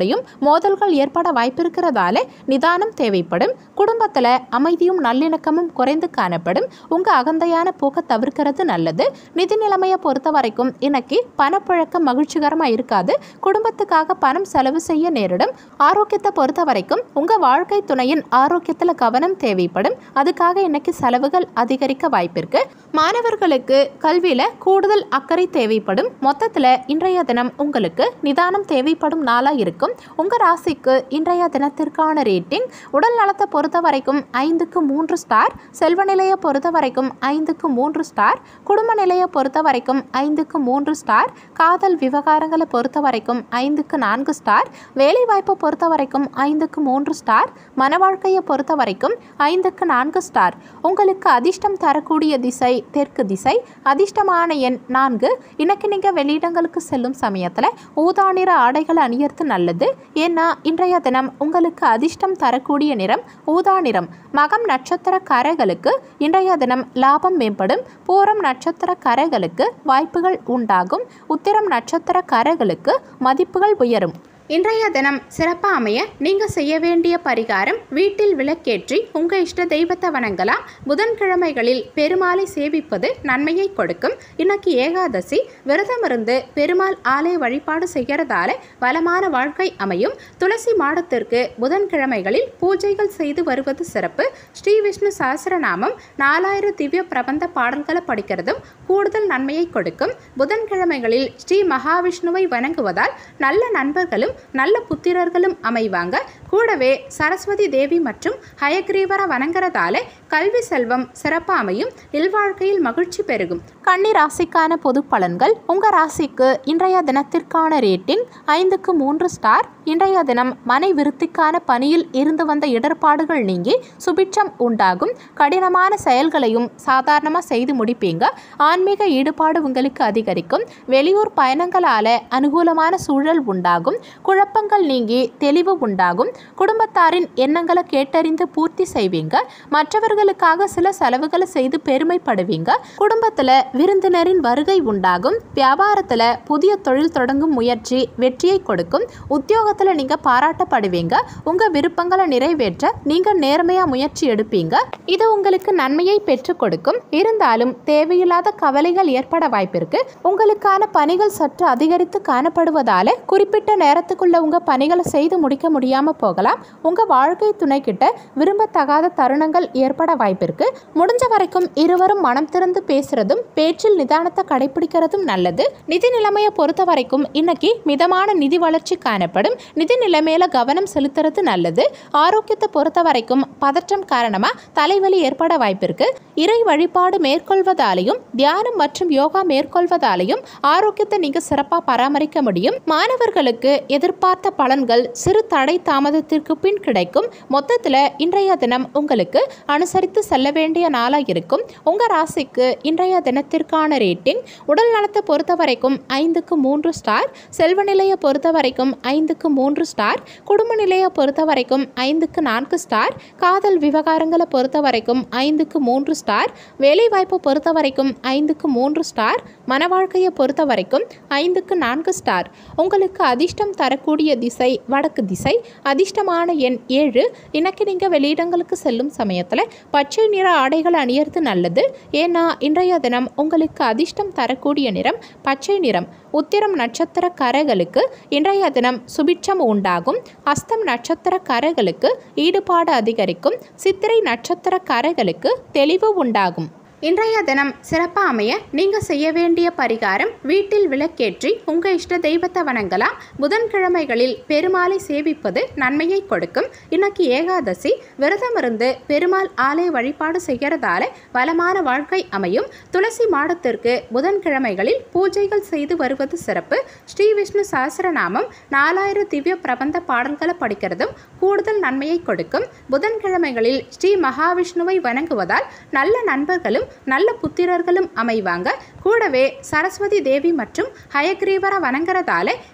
குறையும் மோதல்கள் ஏற்பட வாய்ப்பிருக்கிறதால நிதானம் தேவைப்படும் குடும்பத்தில் அமைதியும் நல்லிணக்கமும் குறைந்து காணப்படும் உங்கள் அகந்தையான போக்க தவிர்க்கிறது நல்லது நிதி நிலைமையை பொறுத்த வரைக்கும் இன்னைக்கு பணப்புழக்கம் மகிழ்ச்சிகரமாக இருக்காது குடும்பத்துக்காக பணம் செலவு செய்ய நேரிடும் ஆரோக்கியத்தை பொறுத்த வரைக்கும் உங்கள் வாழ்க்கை துணையின் ஆரோக்கியத்தில் கவனம் தேவைப்படும் அதுக்காக இன்னைக்கு செலவுகள் அதிகரிக்க வாய்ப்பிருக்கு மாணவர்களுக்கு கல்வியில் கூடுதல் அக்கறை தேவைப்படும் மொத்தத்தில் இன்றைய தினம் உங்களுக்கு நிதானம் தேவைப்படும் நாளாக இருக்கும் உங்கள் ராசிக்கு இன்றைய தினத்திற்கான ரேட்டிங் உடல் நலத்தை பொறுத்த வரைக்கும் ஐந்துக்கு மூன்று ஸ்டார் செல்வ நிலையை பொறுத்த வரைக்கும் ஐந்துக்கு மூன்று ஸ்டார் குடும்ப நிலையை பொறுத்த வரைக்கும் ஐந்துக்கு மூன்று ஸ்டார் காதல் விவகாரங்களை பொறுத்த வரைக்கும் ஐந்துக்கு நான்கு ஸ்டார் வேலை வாய்ப்பை பொறுத்த வரைக்கும் ஐந்துக்கு மூன்று ஸ்டார் மன வாழ்க்கையை பொறுத்த வரைக்கும் ஐந்துக்கு நான்கு ஸ்டார் உங்களுக்கு அதிர்ஷ்டம் தரக்கூடிய திசை தெற்கு திசை அதிர்ஷ்டமான எண் நான்கு இன்னைக்கு நீங்கள் வெளியிடங்களுக்கு செல்லும் சமயத்தில் ஊதா நிற ஆடைகளை அணியறது நல்லது ஏன்னா இன்றைய தினம் உங்களுக்கு அதிர்ஷ்டம் தரக்கூடிய நிறம் ஊதா நிறம் மகம் நட்சத்திரக்காரர்களுக்கு இன்றைய தினம் லாபம் மேம்படும் பூரம் நட்சத்திரக்காரர்களுக்கு வாய்ப்புகள் உண்டாகும் உத்திரம் நட்சத்திரக்காரர்களுக்கு மதிப்புகள் உயரும் இன்றைய தினம் சிறப்பாக அமைய நீங்கள் செய்ய வேண்டிய பரிகாரம் வீட்டில் விளக்கேற்றி உங்கள் இஷ்ட தெய்வத்தை வணங்கலாம் புதன்கிழமைகளில் பெருமாளை சேவிப்பது நன்மையை கொடுக்கும் இன்னைக்கு ஏகாதசி விரதம் இருந்து பெருமாள் ஆலய வழிபாடு செய்கிறதால வளமான வாழ்க்கை அமையும் துளசி மாடத்திற்கு புதன்கிழமைகளில் பூஜைகள் செய்து வருவது சிறப்பு ஸ்ரீ விஷ்ணு சஹஸ்ரநாமம் நாலாயிரம் திவ்ய பிரபந்த பாடல்களை படிக்கிறதும் கூடுதல் நன்மையை கொடுக்கும் புதன்கிழமைகளில் ஸ்ரீ மகாவிஷ்ணுவை வணங்குவதால் நல்ல நண்பர்களும் நல்ல புத்திரர்களும் அமைவாங்க கூடவே சரஸ்வதி தேவி மற்றும் ஹயக்ரீவரை வணங்குறதால கல்வி செல்வம் சிறப்பாக அமையும் இல்வாழ்க்கையில் மகிழ்ச்சி பெருகும் கன்னி ராசிக்கான பொது பலன்கள் உங்கள் ராசிக்கு இன்றைய தினத்திற்கான ரேட்டிங் ஐந்துக்கு மூன்று ஸ்டார் இன்றைய தினம் மனை விருத்திக்கான பணியில் இருந்து வந்த இடர்பாடுகள் நீங்கி சுபிட்சம் உண்டாகும் கடினமான செயல்களையும் சாதாரணமாக செய்து முடிப்பீங்க ஆன்மீக ஈடுபாடு உங்களுக்கு அதிகரிக்கும் வெளியூர் பயணங்களால் அனுகூலமான சூழல் உண்டாகும் குழப்பங்கள் நீங்கி தெளிவு உண்டாகும் குடும்பத்தாரின் எண்ணங்களை கேட்டறிந்து பூர்த்தி செய்வீங்க மற்றவர்களுக்காக சில செலவுகளை செய்து பெருமைப்படுவீங்க குடும்பத்தில் விருந்தினரின் வருகை உண்டாகும் வியாபாரத்தில் புதிய தொழில் தொடங்கும் முயற்சி வெற்றியை கொடுக்கும் உத்தியோகத்தில் நீங்கள் பாராட்டப்படுவீங்க உங்கள் விருப்பங்களை நிறைவேற்ற நீங்கள் நேர்மையாக முயற்சி எடுப்பீங்க இது உங்களுக்கு நன்மையை பெற்றுக் கொடுக்கும் இருந்தாலும் தேவையில்லாத கவலைகள் ஏற்பட வாய்ப்பிருக்கு உங்களுக்கான பணிகள் சற்று அதிகரித்து காணப்படுவதால குறிப்பிட்ட நேரத்துக்குள்ள உங்க பணிகளை செய்து முடிக்க முடியாம போகலாம் உங்க வாழ்க்கை துணை கிட்ட விரும்பத்தகாத தருணங்கள் ஏற்பட வாய்ப்பிருக்கு முடிஞ்ச வரைக்கும் இருவரும் மனம் திறந்து பேசுறதும் பேச்சில் நிதானத்தை கடைபிடிக்கிறதும் நல்லது நிதி நிலைமையை பொறுத்த வரைக்கும் இன்னைக்கு மிதமான நிதி வளர்ச்சி காணப்படும் நிதி நிலைமையில கவனம் செலுத்துறது நல்லது ஆரோக்கியத்தை பொறுத்த வரைக்கும் பதற்றம் காரணமா தலைவலி ஏற்பட வாய்ப்பிருக்கு இறை வழிபாடு மேற்கொள்வதாலையும் தியானம் மற்றும் யோகா மேற்கொள்வதாலையும் ஆரோக்கியத்தை நீங்க சிறப்பாக பராமரிக்க முடியும் மாணவர்களுக்கு எதிர்பார்த்த பலன்கள் சிறு தடை தாமதத்திற்கு பின் கிடைக்கும் மொத்தத்தில் இன்றைய தினம் உங்களுக்கு அனுசரித்து செல்ல வேண்டிய நாளாக இருக்கும் உங்கள் ராசிக்கு இன்றைய தினத்திற்கான ரேட்டிங் உடல் நலத்தை பொறுத்த வரைக்கும் ஐந்துக்கு மூன்று ஸ்டார் செல்வ நிலையை பொறுத்த வரைக்கும் ஐந்துக்கு மூன்று ஸ்டார் குடும்ப நிலையை பொறுத்த வரைக்கும் ஐந்துக்கு நான்கு ஸ்டார் காதல் விவகாரங்களை பொறுத்த வரைக்கும் ஐந்துக்கு மூன்று ஸ்டார் வேலைவாய்ப்பை பொறுத்த வரைக்கும் ஐந்துக்கு மூன்று ஸ்டார் மன வாழ்க்கையை பொறுத்த வரைக்கும் ஐந்துக்கு நான்கு ஸ்டார் உங்களுக்கு அதிர்ஷ்டம் தரக்கூடிய திசை வடக்கு திசை அதிர்ஷ்டமான எண் ஏழு இன்னைக்கு நீங்கள் வெளியிடங்களுக்கு செல்லும் சமயத்தில் பச்சை நிற ஆடைகள் அணியறது நல்லது ஏன்னா இன்றைய தினம் உங்களுக்கு அதிர்ஷ்டம் தரக்கூடிய நிறம் பச்சை நிறம் உத்திரம் நட்சத்திர கரைகளுக்கு இன்றைய தினம் சுபிட்சம் உண்டாகும் அஸ்தம் நட்சத்திர கரைகளுக்கு ஈடுபாடு அதிகரிக்கும் சித்திரை நட்சத்திர கரைகளுக்கு தெளிவு உண்டாகும் இன்றைய தினம் சிறப்பாக அமைய நீங்கள் செய்ய வேண்டிய பரிகாரம் வீட்டில் விளக்கேற்றி உங்கள் இஷ்ட தெய்வத்தை வணங்கலாம் புதன்கிழமைகளில் பெருமாளை சேவிப்பது நன்மையை கொடுக்கும் இன்னைக்கு ஏகாதசி விரதம் இருந்து பெருமாள் ஆலய வழிபாடு செய்கிறதால வளமான வாழ்க்கை அமையும் துளசி மாடத்திற்கு புதன்கிழமைகளில் பூஜைகள் செய்து வருவது சிறப்பு ஸ்ரீ விஷ்ணு சஹஸ்ரநாமம் நாலாயிரம் திவ்ய பிரபந்த பாடல்களை படிக்கிறதும் கூடுதல் நன்மையை கொடுக்கும் புதன்கிழமைகளில் ஸ்ரீ மகாவிஷ்ணுவை வணங்குவதால் நல்ல நண்பர்களும் நல்ல புத்திரர்களும் அமைவாங்க கூடவே சரஸ்வதி தேவி மற்றும் ஹயக்ரீவரை வணங்குறதால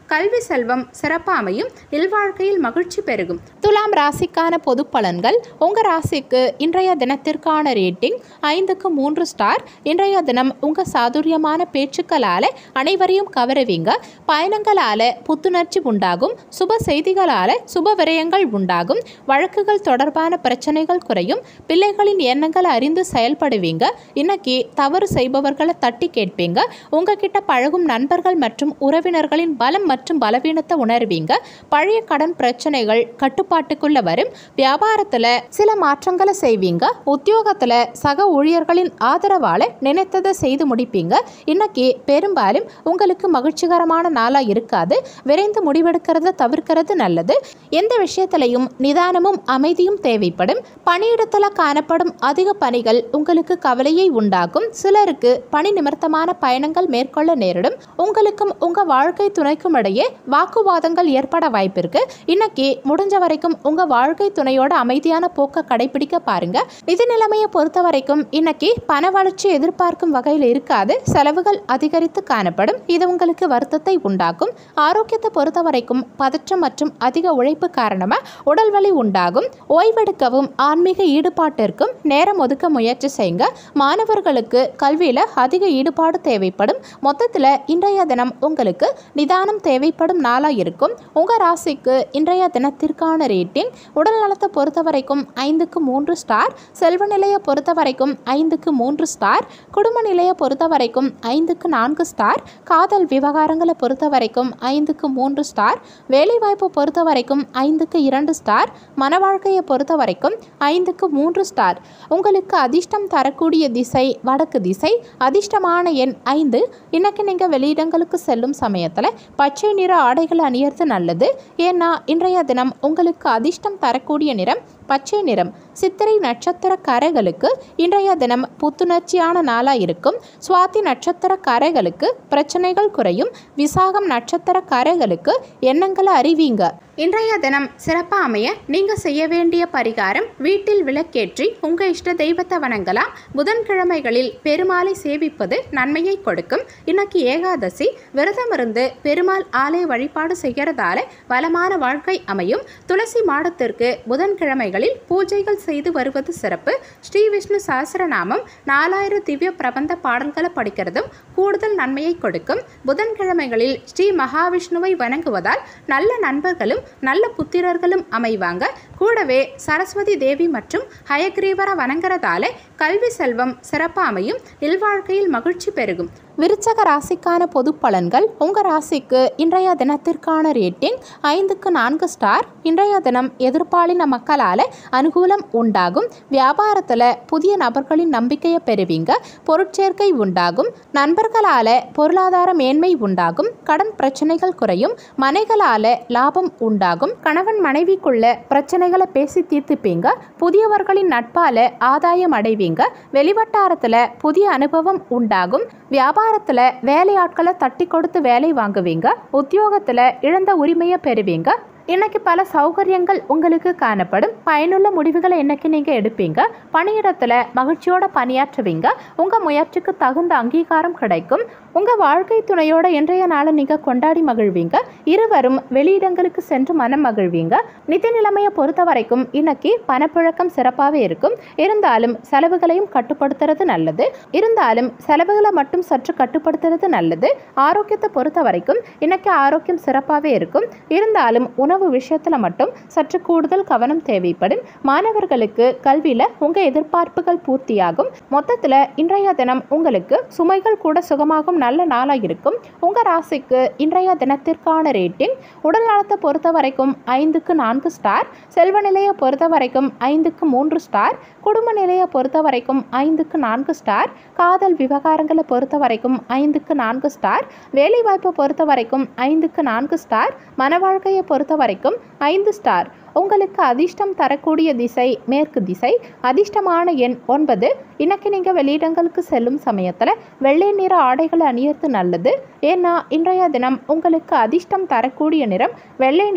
கல்வி செல்வம் சிறப்பாக அமையும் இல்வாழ்க்கையில் மகிழ்ச்சி பெருகும் துலாம் ராசிக்கான பொது பலன்கள் உங்கள் ராசிக்கு இன்றைய தினத்திற்கான ரேட்டிங் ஐந்துக்கு மூன்று ஸ்டார் இன்றைய தினம் உங்கள் சாதுரியமான பேச்சுக்களால் அனைவரையும் கவருவீங்க பயணங்களால் புத்துணர்ச்சி உண்டாகும் சுப செய்திகளால் சுப விரயங்கள் உண்டாகும் வழக்குகள் தொடர்பான பிரச்சனைகள் குறையும் பிள்ளைகளின் எண்ணங்களை அறிந்து செயல்படுவீங்க இன்னைக்கு தவறு செய்பவர்களை தட்டி கேட்பீங்க உங்ககிட்ட பழகும் நண்பர்கள் மற்றும் உறவினர்களின் பலம் மற்றும் பலவீனத்தை உணர்வீங்க பழைய கடன் பிரச்சனைகள் கட்டுப்பாட்டுக்குள்ள வரும் வியாபாரத்தில் சில மாற்றங்களை செய்வீங்க உத்தியோகத்தில் சக ஊழியர்களின் ஆதரவால் நினைத்ததை செய்து முடிப்பீங்க இன்னைக்கு பெரும்பாலும் உங்களுக்கு மகிழ்ச்சிகரமான நாளாக இருக்காது விரைந்து முடிவெடுக்கிறத தவிர்க்கிறது நல்லது எந்த விஷயத்திலையும் நிதானமும் அமைதியும் தேவைப்படும் பணியிடத்தில் காணப்படும் அதிக பணிகள் உங்களுக்கு கவலையை உண்டாக்கும் சிலருக்கு பணி நிமித்தமான பயணங்கள் மேற்கொள்ள நேரிடும் உங்களுக்கும் உங்க வாழ்க்கை துணைக்கும் இடையே வாக்குவாதங்கள் ஏற்பட வாய்ப்பிருக்கு இன்னைக்கு முடிஞ்ச வரைக்கும் உங்க வாழ்க்கை துணையோட அமைதியான போக்கை கடைபிடிக்க பாருங்க நிதி நிலைமையை பொறுத்த வரைக்கும் இன்னைக்கு பண வளர்ச்சி எதிர்பார்க்கும் வகையில் இருக்காது செலவுகள் அதிகரித்து காணப்படும் இது உங்களுக்கு வருத்தத்தை உண்டாக்கும் ஆரோக்கியத்தை பொறுத்த வரைக்கும் பதற்றம் மற்றும் அதிக உழைப்பு காரணமாக உடல் வலி உண்டாகும் ஓய்வெடுக்கவும் ஆன்மீக ஈடுபாட்டிற்கும் நேரம் ஒதுக்க முயற்சி செய்யுங்க மாணவர்களுக்கு கல்வியில் அதிக ஈடுபாடு தேவைப்படும் மொத்தத்தில் இன்றைய தினம் உங்களுக்கு நிதானம் தேவைப்படும் நாளாக இருக்கும் உங்கள் ராசிக்கு இன்றைய தினத்திற்கான ரேட்டிங் உடல் நலத்தை பொறுத்த வரைக்கும் ஐந்துக்கு மூன்று ஸ்டார் செல்வ நிலையை பொறுத்த வரைக்கும் ஐந்துக்கு மூன்று ஸ்டார் குடும்ப நிலையை பொறுத்த வரைக்கும் ஐந்துக்கு நான்கு ஸ்டார் காதல் விவகாரங்களை பொறுத்த வரைக்கும் ஐந்துக்கு மூன்று ஸ்டார் வேலைவாய்ப்பை பொறுத்த வரைக்கும் ஐந்துக்கு இரண்டு ஸ்டார் மன வாழ்க்கையை பொறுத்த வரைக்கும் ஐந்துக்கு மூன்று ஸ்டார் உங்களுக்கு அதிர்ஷ்டம் தரக்கூடிய திசை வடக்கு திசை அதிர்ஷ்டமான எண் ஐந்து இன்னைக்கு நீங்கள் வெளியிடங்களுக்கு செல்லும் சமயத்தில் பச்சை நிற ஆடைகள் அணியறது நல்லது ஏன்னா இன்றைய தினம் உங்களுக்கு அதிர்ஷ்டம் தரக்கூடிய நிறம் பச்சை நிறம் சித்திரை நட்சத்திரக்காரர்களுக்கு இன்றைய தினம் புத்துணர்ச்சியான நாளாக இருக்கும் சுவாதி நட்சத்திரக்காரர்களுக்கு பிரச்சனைகள் குறையும் விசாகம் நட்சத்திரக்காரர்களுக்கு எண்ணங்களை அறிவீங்க இன்றைய தினம் சிறப்பாக அமைய நீங்கள் செய்ய வேண்டிய பரிகாரம் வீட்டில் விளக்கேற்றி உங்கள் இஷ்ட தெய்வத்தை வணங்கலாம் புதன்கிழமைகளில் பெருமாளை சேவிப்பது நன்மையை கொடுக்கும் இன்னைக்கு ஏகாதசி விரதம் இருந்து பெருமாள் ஆலய வழிபாடு செய்கிறதால வளமான வாழ்க்கை அமையும் துளசி மாடத்திற்கு புதன்கிழமைகளில் பூஜைகள் செய்து வருவது சிறப்பு ஸ்ரீ விஷ்ணு சஹஸ்ரநாமம் நாலாயிரம் திவ்ய பிரபந்த பாடல்களை படிக்கிறதும் கூடுதல் நன்மையை கொடுக்கும் புதன்கிழமைகளில் ஸ்ரீ மகாவிஷ்ணுவை வணங்குவதால் நல்ல நண்பர்களும் நல்ல புத்திரர்களும் அமைவாங்க கூடவே சரஸ்வதி தேவி மற்றும் ஹயக்ரீவரை வணங்குறதால கல்வி செல்வம் சிறப்பாக அமையும் இல்வாழ்க்கையில் மகிழ்ச்சி பெருகும் விருச்சக ராசிக்கான பொது பலன்கள் உங்கள் ராசிக்கு இன்றைய தினத்திற்கான ரேட்டிங் ஐந்துக்கு நான்கு ஸ்டார் இன்றைய தினம் எதிர்பாலின மக்களால் அனுகூலம் உண்டாகும் வியாபாரத்தில் புதிய நபர்களின் நம்பிக்கையை பெறுவீங்க பொருட்சேர்க்கை உண்டாகும் நண்பர்களால் பொருளாதார மேன்மை உண்டாகும் கடன் பிரச்சனைகள் குறையும் மனைகளால் லாபம் உண்டாகும் கணவன் மனைவிக்குள்ள பிரச்சனைகளை பேசி தீர்த்துப்பீங்க புதியவர்களின் நட்பால் ஆதாயம் அடைவீங்க வெளிவட்டாரத்தில் புதிய அனுபவம் உண்டாகும் வியாபாரத்தில் வேலையாட்களை தட்டி கொடுத்து வேலை வாங்குவீங்க உத்தியோகத்தில் இழந்த உரிமையை பெறுவீங்க இன்னைக்கு பல சௌகரியங்கள் உங்களுக்கு காணப்படும் பயனுள்ள முடிவுகளை இன்னைக்கு நீங்கள் எடுப்பீங்க பணியிடத்தில் மகிழ்ச்சியோட பணியாற்றுவீங்க உங்கள் முயற்சிக்கு தகுந்த அங்கீகாரம் கிடைக்கும் உங்கள் வாழ்க்கை துணையோட இன்றைய நாளை நீங்கள் கொண்டாடி மகிழ்வீங்க இருவரும் வெளியிடங்களுக்கு சென்று மனம் மகிழ்வீங்க நிதி நிலைமையை பொறுத்த வரைக்கும் இன்னைக்கு பணப்புழக்கம் சிறப்பாகவே இருக்கும் இருந்தாலும் செலவுகளையும் கட்டுப்படுத்துறது நல்லது இருந்தாலும் செலவுகளை மட்டும் சற்று கட்டுப்படுத்துறது நல்லது ஆரோக்கியத்தை பொறுத்த வரைக்கும் இன்னைக்கு ஆரோக்கியம் சிறப்பாகவே இருக்கும் இருந்தாலும் உணவு விஷயத்தில் மட்டும் சற்று கூடுதல் கவனம் தேவைப்படும் மாணவர்களுக்கு கல்வியில் உங்கள் எதிர்பார்ப்புகள் பூர்த்தியாகும் மொத்தத்தில் இன்றைய தினம் உங்களுக்கு சுமைகள் கூட சுகமாகும் நல்ல நாளாக இருக்கும் உங்கள் ராசிக்கு இன்றைய தினத்திற்கான ரேட்டிங் உடல் நலத்தை பொறுத்த வரைக்கும் ஐந்துக்கு நான்கு ஸ்டார் செல்வ நிலையை பொறுத்த வரைக்கும் ஐந்துக்கு மூன்று ஸ்டார் குடும்ப நிலையை பொறுத்த வரைக்கும் ஐந்துக்கு நான்கு ஸ்டார் காதல் விவகாரங்களை பொறுத்த வரைக்கும் ஐந்துக்கு நான்கு ஸ்டார் வேலைவாய்ப்பை பொறுத்த வரைக்கும் ஐந்துக்கு நான்கு ஸ்டார் மன வாழ்க்கையை பொறுத்த வரைக்கும் ஐந்து ஸ்டார் உங்களுக்கு அதிர்ஷ்டம் தரக்கூடிய திசை மேற்கு திசை அதிர்ஷ்டமான எண் ஒன்பது இன்னைக்கு நீங்கள் வெளியிடங்களுக்கு செல்லும் சமயத்தில் வெள்ளை நிற ஆடைகளை அணியறது நல்லது ஏன்னா இன்றைய தினம் உங்களுக்கு அதிர்ஷ்டம் தரக்கூடிய நிறம் வெள்ளை நிறம்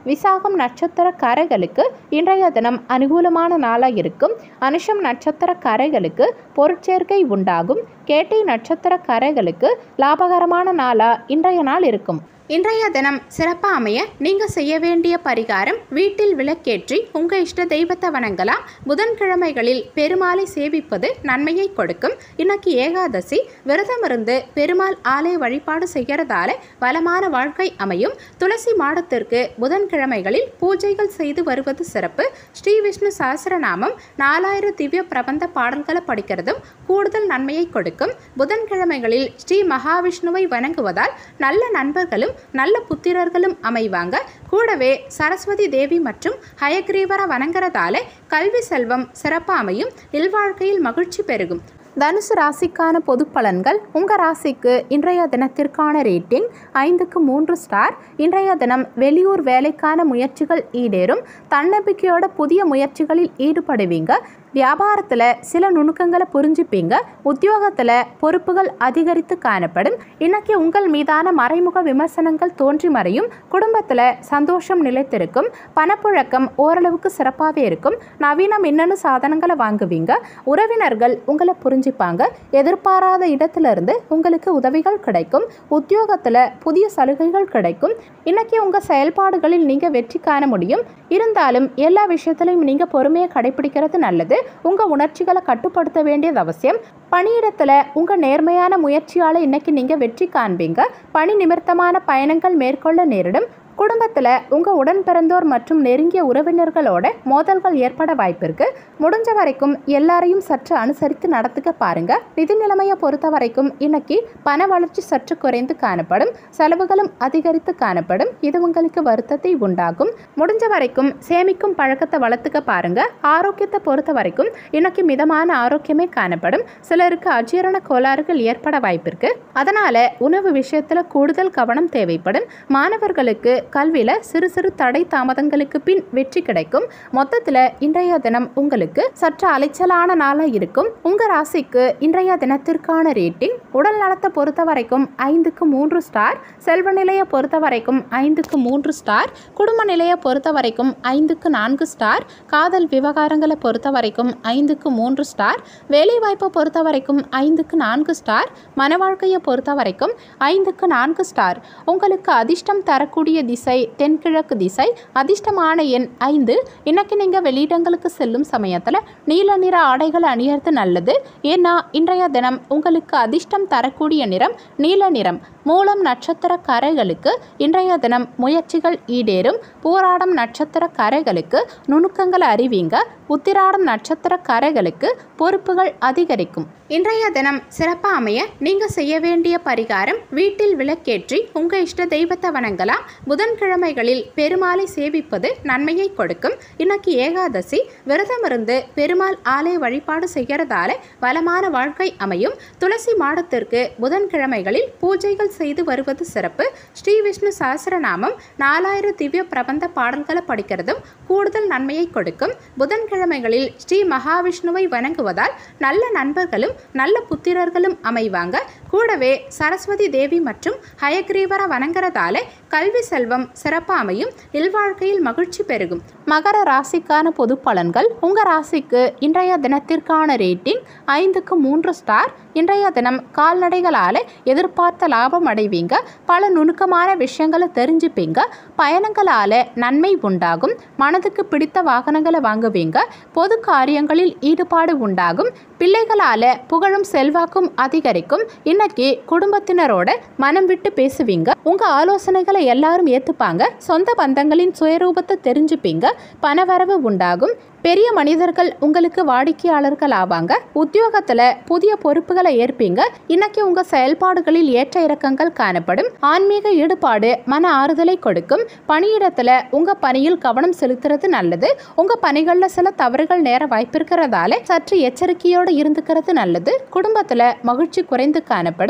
விசாகம் நட்சத்திரக்காரர்களுக்கு இன்றைய தினம் அனுகூலமான நாளாக இருக்கும் அனுஷம் நட்சத்திரக்காரர்களுக்கு பொருட்சேர்க்கை உண்டாகும் கேட்டை நட்சத்திரக்காரர்களுக்கு லாபகரமான நாளா இன்றைய நாள் இருக்கும் இன்றைய தினம் சிறப்பாக அமைய நீங்கள் செய்ய வேண்டிய பரிகாரம் வீட்டில் விளக்கேற்றி உங்கள் இஷ்ட தெய்வத்தை வணங்கலாம் புதன்கிழமைகளில் பெருமாளை சேவிப்பது நன்மையை கொடுக்கும் இன்னைக்கு ஏகாதசி விரதமிருந்து பெருமாள் ஆலய வழிபாடு செய்கிறதால வளமான வாழ்க்கை அமையும் துளசி மாடத்திற்கு புதன்கிழமைகளில் பூஜைகள் செய்து வருவது சிறப்பு ஸ்ரீ விஷ்ணு சஹஸ்ரநாமம் நாலாயிரம் திவ்ய பிரபந்த பாடல்களை படிக்கிறதும் கூடுதல் நன்மையை கொடுக்கும் புதன்கிழமைகளில் ஸ்ரீ மகாவிஷ்ணுவை வணங்குவதால் நல்ல நண்பர்களும் நல்ல புத்திரர்களும் அமைவாங்க கூடவே சரஸ்வதி தேவி மற்றும் ஹயக்ரீவரை வணங்குறதால கல்வி செல்வம் சிறப்பாக அமையும் இல்வாழ்க்கையில் மகிழ்ச்சி பெருகும் தனுசு ராசிக்கான பொது பலன்கள் உங்கள் ராசிக்கு இன்றைய தினத்திற்கான ரேட்டிங் ஐந்துக்கு மூன்று ஸ்டார் இன்றைய தினம் வெளியூர் வேலைக்கான முயற்சிகள் ஈடேறும் தன்னம்பிக்கையோட புதிய முயற்சிகளில் ஈடுபடுவீங்க வியாபாரத்தில் சில நுணுக்கங்களை புரிஞ்சுப்பீங்க உத்தியோகத்தில் பொறுப்புகள் அதிகரித்து காணப்படும் இன்னைக்கு உங்கள் மீதான மறைமுக விமர்சனங்கள் தோன்றி மறையும் குடும்பத்தில் சந்தோஷம் நிலைத்திருக்கும் பணப்புழக்கம் ஓரளவுக்கு சிறப்பாகவே இருக்கும் நவீன மின்னணு சாதனங்களை வாங்குவீங்க உறவினர்கள் உங்களை புரிஞ்சுப்பாங்க எதிர்பாராத இடத்திலிருந்து உங்களுக்கு உதவிகள் கிடைக்கும் உத்தியோகத்தில் புதிய சலுகைகள் கிடைக்கும் இன்னைக்கு உங்கள் செயல்பாடுகளில் நீங்கள் வெற்றி காண முடியும் இருந்தாலும் எல்லா விஷயத்திலையும் நீங்கள் பொறுமையை கடைபிடிக்கிறது நல்லது உங்கள் உணர்ச்சிகளை கட்டுப்படுத்த வேண்டியது அவசியம் பணியிடத்தில் உங்கள் நேர்மையான முயற்சியால் இன்னைக்கு நீங்கள் வெற்றி காண்பீங்க பணி நிமித்தமான பயணங்கள் மேற்கொள்ள நேரிடும் குடும்பத்தில் உங்கள் உடன் பிறந்தோர் மற்றும் நெருங்கிய உறவினர்களோட மோதல்கள் ஏற்பட வாய்ப்பிருக்கு முடிஞ்ச வரைக்கும் எல்லாரையும் சற்று அனுசரித்து நடத்துக்க பாருங்க நிதி நிலைமையை பொறுத்த வரைக்கும் இன்னைக்கு பண வளர்ச்சி சற்று குறைந்து காணப்படும் செலவுகளும் அதிகரித்து காணப்படும் இது உங்களுக்கு வருத்தத்தை உண்டாகும் முடிஞ்ச வரைக்கும் சேமிக்கும் பழக்கத்தை வளர்த்துக்க பாருங்க ஆரோக்கியத்தை பொறுத்த வரைக்கும் இன்னைக்கு மிதமான ஆரோக்கியமே காணப்படும் சிலருக்கு அஜீரண கோளாறுகள் ஏற்பட வாய்ப்பிருக்கு அதனால உணவு விஷயத்துல கூடுதல் கவனம் தேவைப்படும் மாணவர்களுக்கு கல்வியில் சிறு சிறு தடை தாமதங்களுக்கு பின் வெற்றி கிடைக்கும் மொத்தத்தில் இன்றைய தினம் உங்களுக்கு சற்று அலைச்சலான நாளாக இருக்கும் உங்கள் ராசிக்கு இன்றைய தினத்திற்கான ரேட்டிங் உடல் நலத்தை பொறுத்த வரைக்கும் ஐந்துக்கு மூன்று ஸ்டார் செல்வ நிலையை பொறுத்த வரைக்கும் ஐந்துக்கு மூன்று ஸ்டார் குடும்ப நிலையை பொறுத்த வரைக்கும் ஐந்துக்கு நான்கு ஸ்டார் காதல் விவகாரங்களை பொறுத்த வரைக்கும் ஐந்துக்கு மூன்று ஸ்டார் வேலைவாய்ப்பை பொறுத்த வரைக்கும் ஐந்துக்கு நான்கு ஸ்டார் மன வாழ்க்கையை பொறுத்த வரைக்கும் ஐந்துக்கு நான்கு ஸ்டார் உங்களுக்கு அதிர்ஷ்டம் தரக்கூடிய திசை தென்கிழக்கு திசை அதிர்ஷ்டமான எண் ஐந்து இன்னைக்கு நீங்கள் வெளியிடங்களுக்கு செல்லும் சமயத்தில் நீல நிற ஆடைகளை அணியறது நல்லது ஏன்னா இன்றைய தினம் உங்களுக்கு அதிர்ஷ்டம் தரக்கூடிய நிறம் நீல நிறம் மூலம் நட்சத்திரக்காரர்களுக்கு இன்றைய தினம் முயற்சிகள் ஈடேறும் போராடம் நட்சத்திரக்காரர்களுக்கு நுணுக்கங்களை அறிவிங்க உத்திராடம் நட்சத்திரக்காரர்களுக்கு பொறுப்புகள் அதிகரிக்கும் இன்றைய தினம் சிறப்பாக அமைய நீங்கள் செய்ய வேண்டிய பரிகாரம் வீட்டில் விளக்கேற்றி உங்கள் இஷ்ட தெய்வத்தை வணங்கலாம் புதன்கிழமைகளில் பெருமாளை சேவிப்பது நன்மையை கொடுக்கும் இன்னைக்கு ஏகாதசி விரதமிருந்து பெருமாள் ஆலய வழிபாடு செய்கிறதால வளமான வாழ்க்கை அமையும் துளசி மாடத்திற்கு புதன்கிழமைகளில் பூஜைகள் செய்து வருவது சிறப்பு ஸ்ரீ விஷ்ணு சஹஸ்ரநாமம் நாலாயிரம் திவ்ய பிரபந்த பாடல்களை படிக்கிறதும் கூடுதல் நன்மையை கொடுக்கும் புதன்கிழமைகளில் ஸ்ரீ மகாவிஷ்ணுவை வணங்குவதால் நல்ல நண்பர்களும் நல்ல புத்திரர்களும் அமைவாங்க கூடவே சரஸ்வதி தேவி மற்றும் ஹயக்ரீவரை வணங்குறதால கல்வி செல்வம் சிறப்பாக அமையும் இல்வாழ்க்கையில் மகிழ்ச்சி பெருகும் மகர ராசிக்கான பொது பலன்கள் உங்கள் ராசிக்கு இன்றைய தினத்திற்கான ரேட்டிங் ஐந்துக்கு மூன்று ஸ்டார் இன்றைய தினம் கால்நடைகளால் எதிர்பார்த்த லாபம் அடைவீங்க பல நுணுக்கமான விஷயங்களை தெரிஞ்சுப்பீங்க பயணங்களால் நன்மை உண்டாகும் மனதுக்கு பிடித்த வாகனங்களை வாங்குவீங்க பொது காரியங்களில் ஈடுபாடு உண்டாகும் பிள்ளைகளால் புகழும் செல்வாக்கும் அதிகரிக்கும் இன்னைக்கு குடும்பத்தினரோட மனம் விட்டு பேசுவீங்க உங்கள் ஆலோசனைகளை எல்லாரும் ஏற்றுப்பாங்க சொந்த பந்தங்களின் சுயரூபத்தை தெரிஞ்சுப்பீங்க பணவரவு உண்டாகும் பெரிய மனிதர்கள் உங்களுக்கு வாடிக்கையாளர்கள் ஆவாங்க உத்தியோகத்தில் புதிய பொறுப்புகளை ஏற்பீங்க இன்னைக்கு உங்கள் செயல்பாடுகளில் ஏற்ற இறக்கங்கள் காணப்படும் ஆன்மீக ஈடுபாடு மன ஆறுதலை கொடுக்கும் பணியிடத்தில் உங்கள் பணியில் கவனம் செலுத்துறது நல்லது உங்கள் பணிகளில் சில தவறுகள் நேர வாய்ப்பிருக்கிறதால சற்று எச்சரிக்கையோடு இருந்துக்கிறது நல்லது குடும்பத்தில் மகிழ்ச்சி குறைந்து காணப்படும்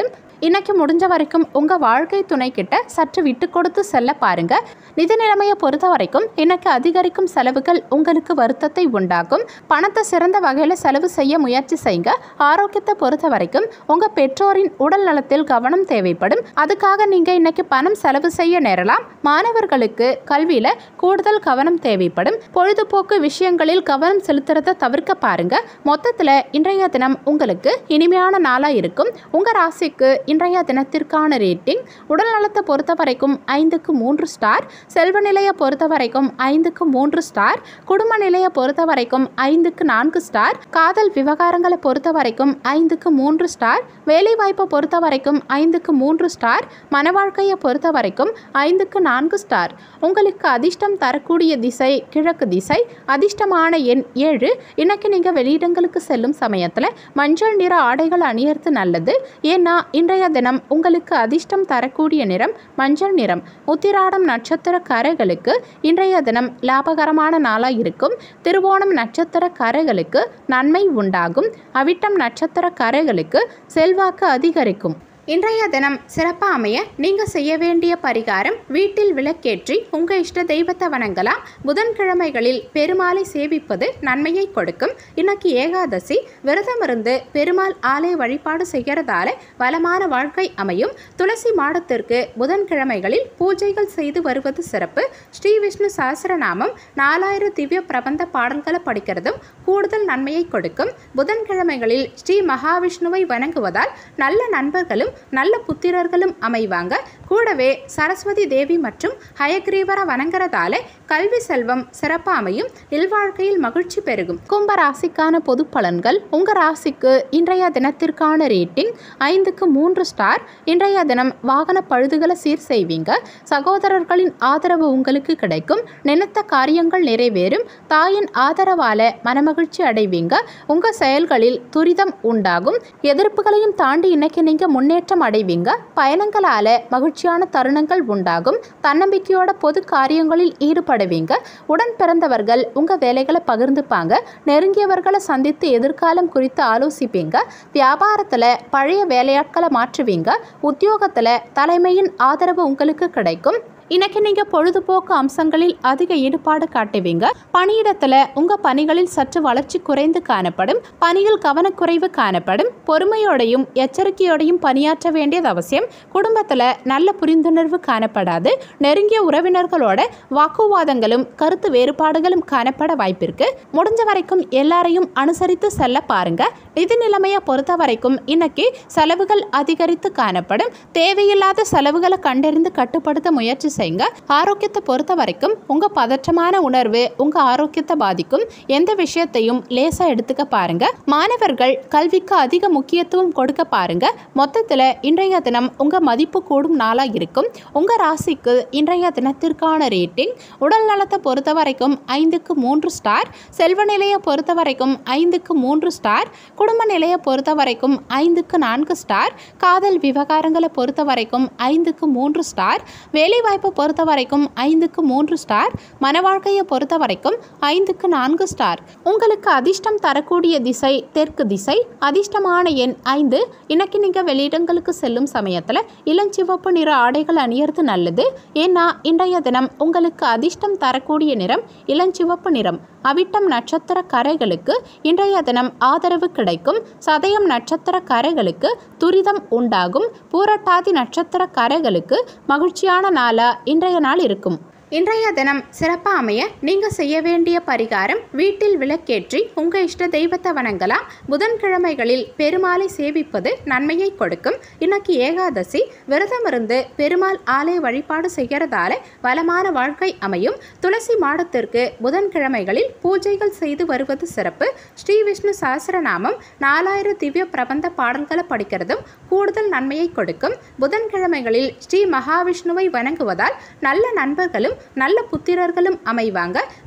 இன்னைக்கு முடிஞ்ச வரைக்கும் உங்கள் வாழ்க்கை துணை கிட்ட சற்று விட்டு கொடுத்து செல்ல பாருங்க நிதி நிலைமையை பொறுத்த வரைக்கும் இன்னைக்கு அதிகரிக்கும் செலவுகள் உங்களுக்கு வருத்தத்தை உண்டாக்கும் பணத்தை சிறந்த வகையில் செலவு செய்ய முயற்சி செய்யுங்க ஆரோக்கியத்தை பொறுத்த வரைக்கும் உங்கள் பெற்றோரின் உடல் நலத்தில் கவனம் தேவைப்படும் அதுக்காக நீங்கள் இன்னைக்கு பணம் செலவு செய்ய நேரலாம் மாணவர்களுக்கு கல்வியில் கூடுதல் கவனம் தேவைப்படும் பொழுதுபோக்கு விஷயங்களில் கவனம் செலுத்துறதை தவிர்க்க பாருங்க மொத்தத்தில் இன்றைய தினம் உங்களுக்கு இனிமையான நாளாக இருக்கும் உங்கள் ராசிக்கு இன்றைய தினத்திற்கான ரேட்டிங் உடல் நலத்தை பொறுத்த வரைக்கும் ஐந்துக்கு மூன்று ஸ்டார் செல்வ நிலையை பொறுத்த வரைக்கும் ஐந்துக்கு மூன்று ஸ்டார் குடும்ப நிலையை பொறுத்த வரைக்கும் ஐந்துக்கு நான்கு ஸ்டார் காதல் விவகாரங்களை பொறுத்த வரைக்கும் ஐந்துக்கு மூன்று ஸ்டார் வேலைவாய்ப்பை பொறுத்த வரைக்கும் ஐந்துக்கு மூன்று ஸ்டார் மன வாழ்க்கையை பொறுத்த வரைக்கும் ஐந்துக்கு நான்கு ஸ்டார் உங்களுக்கு அதிர்ஷ்டம் தரக்கூடிய திசை கிழக்கு திசை அதிர்ஷ்டமான எண் ஏழு இன்னைக்கு நீங்கள் வெளியிடங்களுக்கு செல்லும் சமயத்தில் மஞ்சள் நிற ஆடைகள் அணியறது நல்லது ஏன்னா இன்றைய தினம் உங்களுக்கு அதிர்ஷ்டம் தரக்கூடிய நிறம் மஞ்சள் நிறம் உத்திராடம் நட்சத்திரக்காரர்களுக்கு இன்றைய தினம் லாபகரமான நாளாக இருக்கும் திருவோணம் நட்சத்திரக்காரர்களுக்கு நன்மை உண்டாகும் அவிட்டம் நட்சத்திரக்காரர்களுக்கு செல்வாக்கு அதிகரிக்கும் இன்றைய தினம் சிறப்பாக அமைய நீங்கள் செய்ய வேண்டிய பரிகாரம் வீட்டில் விளக்கேற்றி உங்கள் இஷ்ட தெய்வத்தை வணங்கலாம் புதன்கிழமைகளில் பெருமாளை சேவிப்பது நன்மையை கொடுக்கும் இன்னைக்கு ஏகாதசி விரதமிருந்து பெருமாள் ஆலய வழிபாடு செய்கிறதால வளமான வாழ்க்கை அமையும் துளசி மாடத்திற்கு புதன்கிழமைகளில் பூஜைகள் செய்து வருவது சிறப்பு ஸ்ரீ விஷ்ணு சஹஸ்ரநாமம் நாலாயிரம் திவ்ய பிரபந்த பாடல்களை படிக்கிறதும் கூடுதல் நன்மையை கொடுக்கும் புதன்கிழமைகளில் ஸ்ரீ மகாவிஷ்ணுவை வணங்குவதால் நல்ல நண்பர்களும் நல்ல புத்திரர்களும் அமைவாங்க கூடவே சரஸ்வதி தேவி மற்றும் ஹயக்ரீவரை வணங்குறதால கல்வி செல்வம் சிறப்பாக அமையும் இல்வாழ்க்கையில் மகிழ்ச்சி பெருகும் கும்ப ராசிக்கான பொது பலன்கள் உங்க ராசிக்கு இன்றைய தினத்திற்கான ரேட்டிங் ஐந்துக்கு மூன்று ஸ்டார் இன்றைய தினம் வாகன பழுதுகளை சீர் செய்வீங்க சகோதரர்களின் ஆதரவு உங்களுக்கு கிடைக்கும் நினைத்த காரியங்கள் நிறைவேறும் தாயின் ஆதரவால மனமகிழ்ச்சி அடைவீங்க உங்க செயல்களில் துரிதம் உண்டாகும் எதிர்ப்புகளையும் தாண்டி இன்னைக்கு நீங்க முன்னேற்றம் அடைவீங்க பயணங்களால மகிழ்ச்சியான தருணங்கள் உண்டாகும் தன்னம்பிக்கையோட பொது காரியங்களில் ஈடுபடுவீங்க உடன் பிறந்தவர்கள் உங்க வேலைகளை பகிர்ந்துப்பாங்க நெருங்கியவர்களை சந்தித்து எதிர்காலம் குறித்து ஆலோசிப்பீங்க வியாபாரத்துல பழைய வேலையாட்களை மாற்றுவீங்க உத்தியோகத்துல தலைமையின் ஆதரவு உங்களுக்கு கிடைக்கும் இன்னைக்கு நீங்க பொழுதுபோக்கு அம்சங்களில் அதிக ஈடுபாடு காட்டுவீங்க பணியிடத்துல உங்க பணிகளில் சற்று வளர்ச்சி குறைந்து காணப்படும் பணியில் கவனக்குறைவு காணப்படும் பொறுமையோடையும் எச்சரிக்கையோடையும் பணியாற்ற வேண்டியது அவசியம் குடும்பத்துல நல்ல புரிந்துணர்வு காணப்படாது நெருங்கிய உறவினர்களோட வாக்குவாதங்களும் கருத்து வேறுபாடுகளும் காணப்பட வாய்ப்பிருக்கு முடிஞ்ச வரைக்கும் எல்லாரையும் அனுசரித்து செல்ல பாருங்க நிதி நிலைமையை பொறுத்த வரைக்கும் இன்னைக்கு செலவுகள் அதிகரித்து காணப்படும் தேவையில்லாத செலவுகளை கண்டறிந்து கட்டுப்படுத்த முயற்சி செய்யுங்க ஆரோக்கியத்தை பொறுத்த வரைக்கும் உங்க பதற்றமான உணர்வு உங்க ஆரோக்கியத்தை பாதிக்கும் எந்த விஷயத்தையும் லேசா எடுத்துக்க பாருங்க மாணவர்கள் கல்விக்கு அதிக முக்கியத்துவம் கொடுக்க பாருங்க மொத்தத்துல இன்றைய தினம் உங்க மதிப்பு கூடும் நாளா இருக்கும் உங்க ராசிக்கு இன்றைய தினத்திற்கான ரேட்டிங் உடல் நலத்தை பொறுத்த வரைக்கும் ஐந்துக்கு மூன்று ஸ்டார் செல்வ நிலையை பொறுத்த வரைக்கும் ஐந்துக்கு மூன்று ஸ்டார் குடும்ப நிலையை பொறுத்த வரைக்கும் ஐந்துக்கு நான்கு ஸ்டார் காதல் விவகாரங்களை பொறுத்த வரைக்கும் ஐந்துக்கு மூன்று ஸ்டார் வேலைவாய்ப்பை பொறுத்த வரைக்கும் ஐந்துக்கு மூன்று ஸ்டார் மன வாழ்க்கையை பொறுத்த வரைக்கும் ஐந்துக்கு நான்கு ஸ்டார் உங்களுக்கு அதிர்ஷ்டம் தரக்கூடிய திசை தெற்கு திசை அதிர்ஷ்டமான எண் ஐந்து இன்னைக்கு நீங்கள் வெளியிடங்களுக்கு செல்லும் சமயத்தில் இளஞ்சிவப்பு நிற ஆடைகள் அணியறது நல்லது ஏன்னா இன்றைய தினம் உங்களுக்கு அதிர்ஷ்டம் தரக்கூடிய நிறம் இளஞ்சிவப்பு நிறம் அவிட்டம் நட்சத்திர கரைகளுக்கு இன்றைய தினம் ஆதரவு கிடைக்கும் சதயம் நட்சத்திர கரைகளுக்கு துரிதம் உண்டாகும் பூரட்டாதி நட்சத்திர கரைகளுக்கு மகிழ்ச்சியான நாளா இன்றைய நாள் இருக்கும் இன்றைய தினம் சிறப்பாக அமைய நீங்கள் செய்ய வேண்டிய பரிகாரம் வீட்டில் விளக்கேற்றி உங்கள் இஷ்ட தெய்வத்தை வணங்கலாம் புதன்கிழமைகளில் பெருமாளை சேவிப்பது நன்மையை கொடுக்கும் இன்னைக்கு ஏகாதசி விரதமிருந்து பெருமாள் ஆலய வழிபாடு செய்கிறதால வளமான வாழ்க்கை அமையும் துளசி மாடத்திற்கு புதன்கிழமைகளில் பூஜைகள் செய்து வருவது சிறப்பு ஸ்ரீ விஷ்ணு சஹஸ்ரநாமம் நாலாயிரம் திவ்ய பிரபந்த பாடல்களை படிக்கிறதும் கூடுதல் நன்மையை கொடுக்கும் புதன்கிழமைகளில் ஸ்ரீ மகாவிஷ்ணுவை வணங்குவதால் நல்ல நண்பர்களும் நல்ல புத்திரர்களும் அமைவாங்க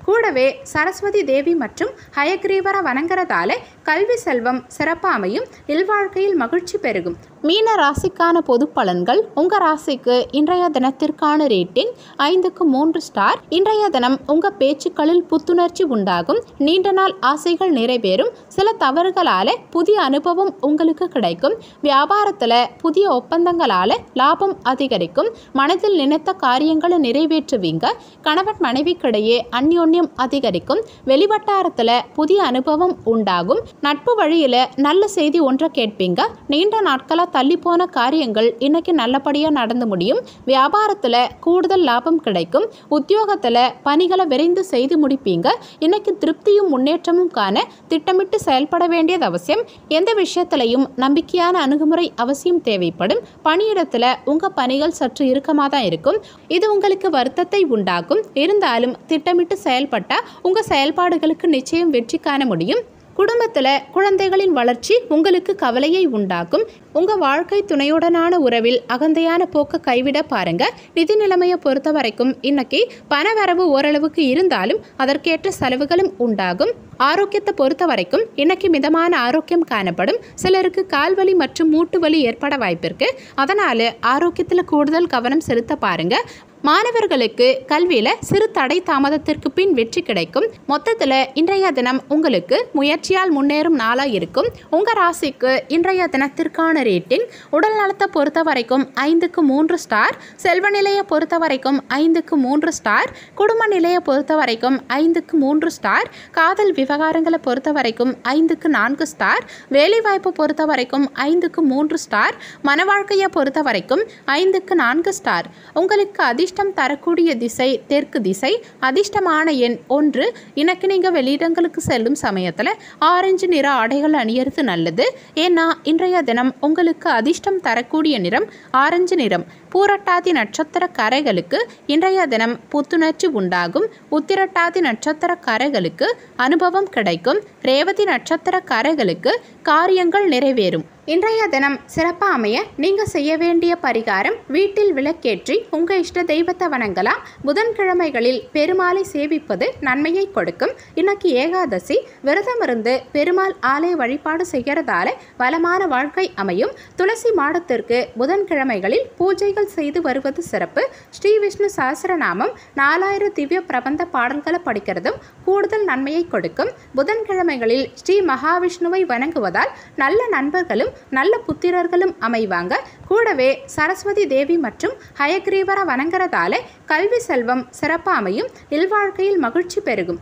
கூடவே சரஸ்வதி தேவி மற்றும் ஹயக்ரீவரை வணங்குறதால கல்வி செல்வம் சிறப்பாக அமையும் இல்வாழ்க்கையில் மகிழ்ச்சி பெருகும் மீன ராசிக்கான பொது பலன்கள் உங்கள் ராசிக்கு இன்றைய தினத்திற்கான ரேட்டிங் ஐந்துக்கு மூன்று ஸ்டார் இன்றைய தினம் உங்கள் பேச்சுக்களில் புத்துணர்ச்சி உண்டாகும் நீண்ட நாள் ஆசைகள் நிறைவேறும் சில தவறுகளால் புதிய அனுபவம் உங்களுக்கு கிடைக்கும் வியாபாரத்தில் புதிய ஒப்பந்தங்களால் லாபம் அதிகரிக்கும் மனதில் நினைத்த காரியங்களை நிறைவேற்றுவீங்க கணவன் மனைவிக்கிடையே அந்யோன்யம் அதிகரிக்கும் வெளிவட்டாரத்தில் புதிய அனுபவம் உண்டாகும் நட்பு வழியில் நல்ல செய்தி ஒன்றை கேட்பீங்க நீண்ட நாட்களாக தள்ளி போன காரியங்கள் இன்னைக்கு நல்லபடியாக நடந்து முடியும் வியாபாரத்தில் கூடுதல் லாபம் கிடைக்கும் உத்தியோகத்தில் பணிகளை விரைந்து செய்து முடிப்பீங்க இன்னைக்கு திருப்தியும் முன்னேற்றமும் காண திட்டமிட்டு செயல்பட வேண்டியது அவசியம் எந்த விஷயத்திலையும் நம்பிக்கையான அணுகுமுறை அவசியம் தேவைப்படும் பணியிடத்தில் உங்கள் பணிகள் சற்று இறுக்கமாக தான் இருக்கும் இது உங்களுக்கு வருத்தத்தை உண்டாக்கும் இருந்தாலும் திட்டமிட்டு செயல்பட்டால் உங்கள் செயல்பாடுகளுக்கு நிச்சயம் வெற்றி காண முடியும் குடும்பத்தில் குழந்தைகளின் வளர்ச்சி உங்களுக்கு கவலையை உண்டாக்கும் உங்கள் வாழ்க்கை துணையுடனான உறவில் அகந்தையான போக்க கைவிட பாருங்க நிதி நிலைமையை பொறுத்த வரைக்கும் இன்னைக்கு பணவரவு ஓரளவுக்கு இருந்தாலும் அதற்கேற்ற செலவுகளும் உண்டாகும் ஆரோக்கியத்தை பொறுத்த வரைக்கும் இன்னைக்கு மிதமான ஆரோக்கியம் காணப்படும் சிலருக்கு கால்வலி மற்றும் மூட்டு வலி ஏற்பட வாய்ப்பிருக்கு அதனால ஆரோக்கியத்தில் கூடுதல் கவனம் செலுத்த பாருங்க மாணவர்களுக்கு கல்வியில் சிறு தடை தாமதத்திற்கு பின் வெற்றி கிடைக்கும் மொத்தத்தில் இன்றைய தினம் உங்களுக்கு முயற்சியால் முன்னேறும் நாளாக இருக்கும் உங்கள் ராசிக்கு இன்றைய தினத்திற்கான ரேட்டிங் உடல் நலத்தை பொறுத்த வரைக்கும் ஐந்துக்கு மூன்று ஸ்டார் செல்வ நிலையை பொறுத்த வரைக்கும் ஐந்துக்கு மூன்று ஸ்டார் குடும்ப நிலையை பொறுத்த வரைக்கும் ஐந்துக்கு மூன்று ஸ்டார் காதல் விவகாரங்களை பொறுத்த வரைக்கும் ஐந்துக்கு நான்கு ஸ்டார் வேலைவாய்ப்பை பொறுத்த வரைக்கும் ஐந்துக்கு மூன்று ஸ்டார் மன வாழ்க்கையை பொறுத்த வரைக்கும் ஐந்துக்கு நான்கு ஸ்டார் உங்களுக்கு அதிர்ஷ்டம் தரக்கூடிய திசை தெற்கு திசை அதிர்ஷ்டமான எண் ஒன்று இன்னைக்கு நீங்கள் வெளியிடங்களுக்கு செல்லும் சமயத்தில் ஆரஞ்சு நிற ஆடைகள் அணியறது நல்லது ஏன்னா இன்றைய தினம் உங்களுக்கு அதிர்ஷ்டம் தரக்கூடிய நிறம் ஆரஞ்சு நிறம் பூரட்டாதி நட்சத்திர கரைகளுக்கு இன்றைய தினம் புத்துணர்ச்சி உண்டாகும் உத்திரட்டாதி நட்சத்திர கரைகளுக்கு அனுபவம் கிடைக்கும் ரேவதி நட்சத்திர கரைகளுக்கு காரியங்கள் நிறைவேறும் இன்றைய தினம் சிறப்பாக அமைய நீங்கள் செய்ய வேண்டிய பரிகாரம் வீட்டில் விளக்கேற்றி உங்கள் இஷ்ட தெய்வத்தை வணங்கலாம் புதன்கிழமைகளில் பெருமாளை சேவிப்பது நன்மையை கொடுக்கும் இன்னைக்கு ஏகாதசி விரதம் இருந்து பெருமாள் ஆலய வழிபாடு செய்கிறதால வளமான வாழ்க்கை அமையும் துளசி மாடத்திற்கு புதன்கிழமைகளில் பூஜைகள் செய்து வருவது சிறப்பு ஸ்ரீ விஷ்ணு சஹஸ்ரநாமம் நாலாயிரம் திவ்ய பிரபந்த பாடல்களை படிக்கிறதும் கூடுதல் நன்மையை கொடுக்கும் புதன்கிழமைகளில் ஸ்ரீ மகாவிஷ்ணுவை வணங்குவதால் நல்ல நண்பர்களும் நல்ல புத்திரர்களும் அமைவாங்க கூடவே சரஸ்வதி தேவி மற்றும் ஹயக்ரீவரை வணங்குறதால கல்வி செல்வம் சிறப்பாக அமையும் இல்வாழ்க்கையில் மகிழ்ச்சி பெருகும்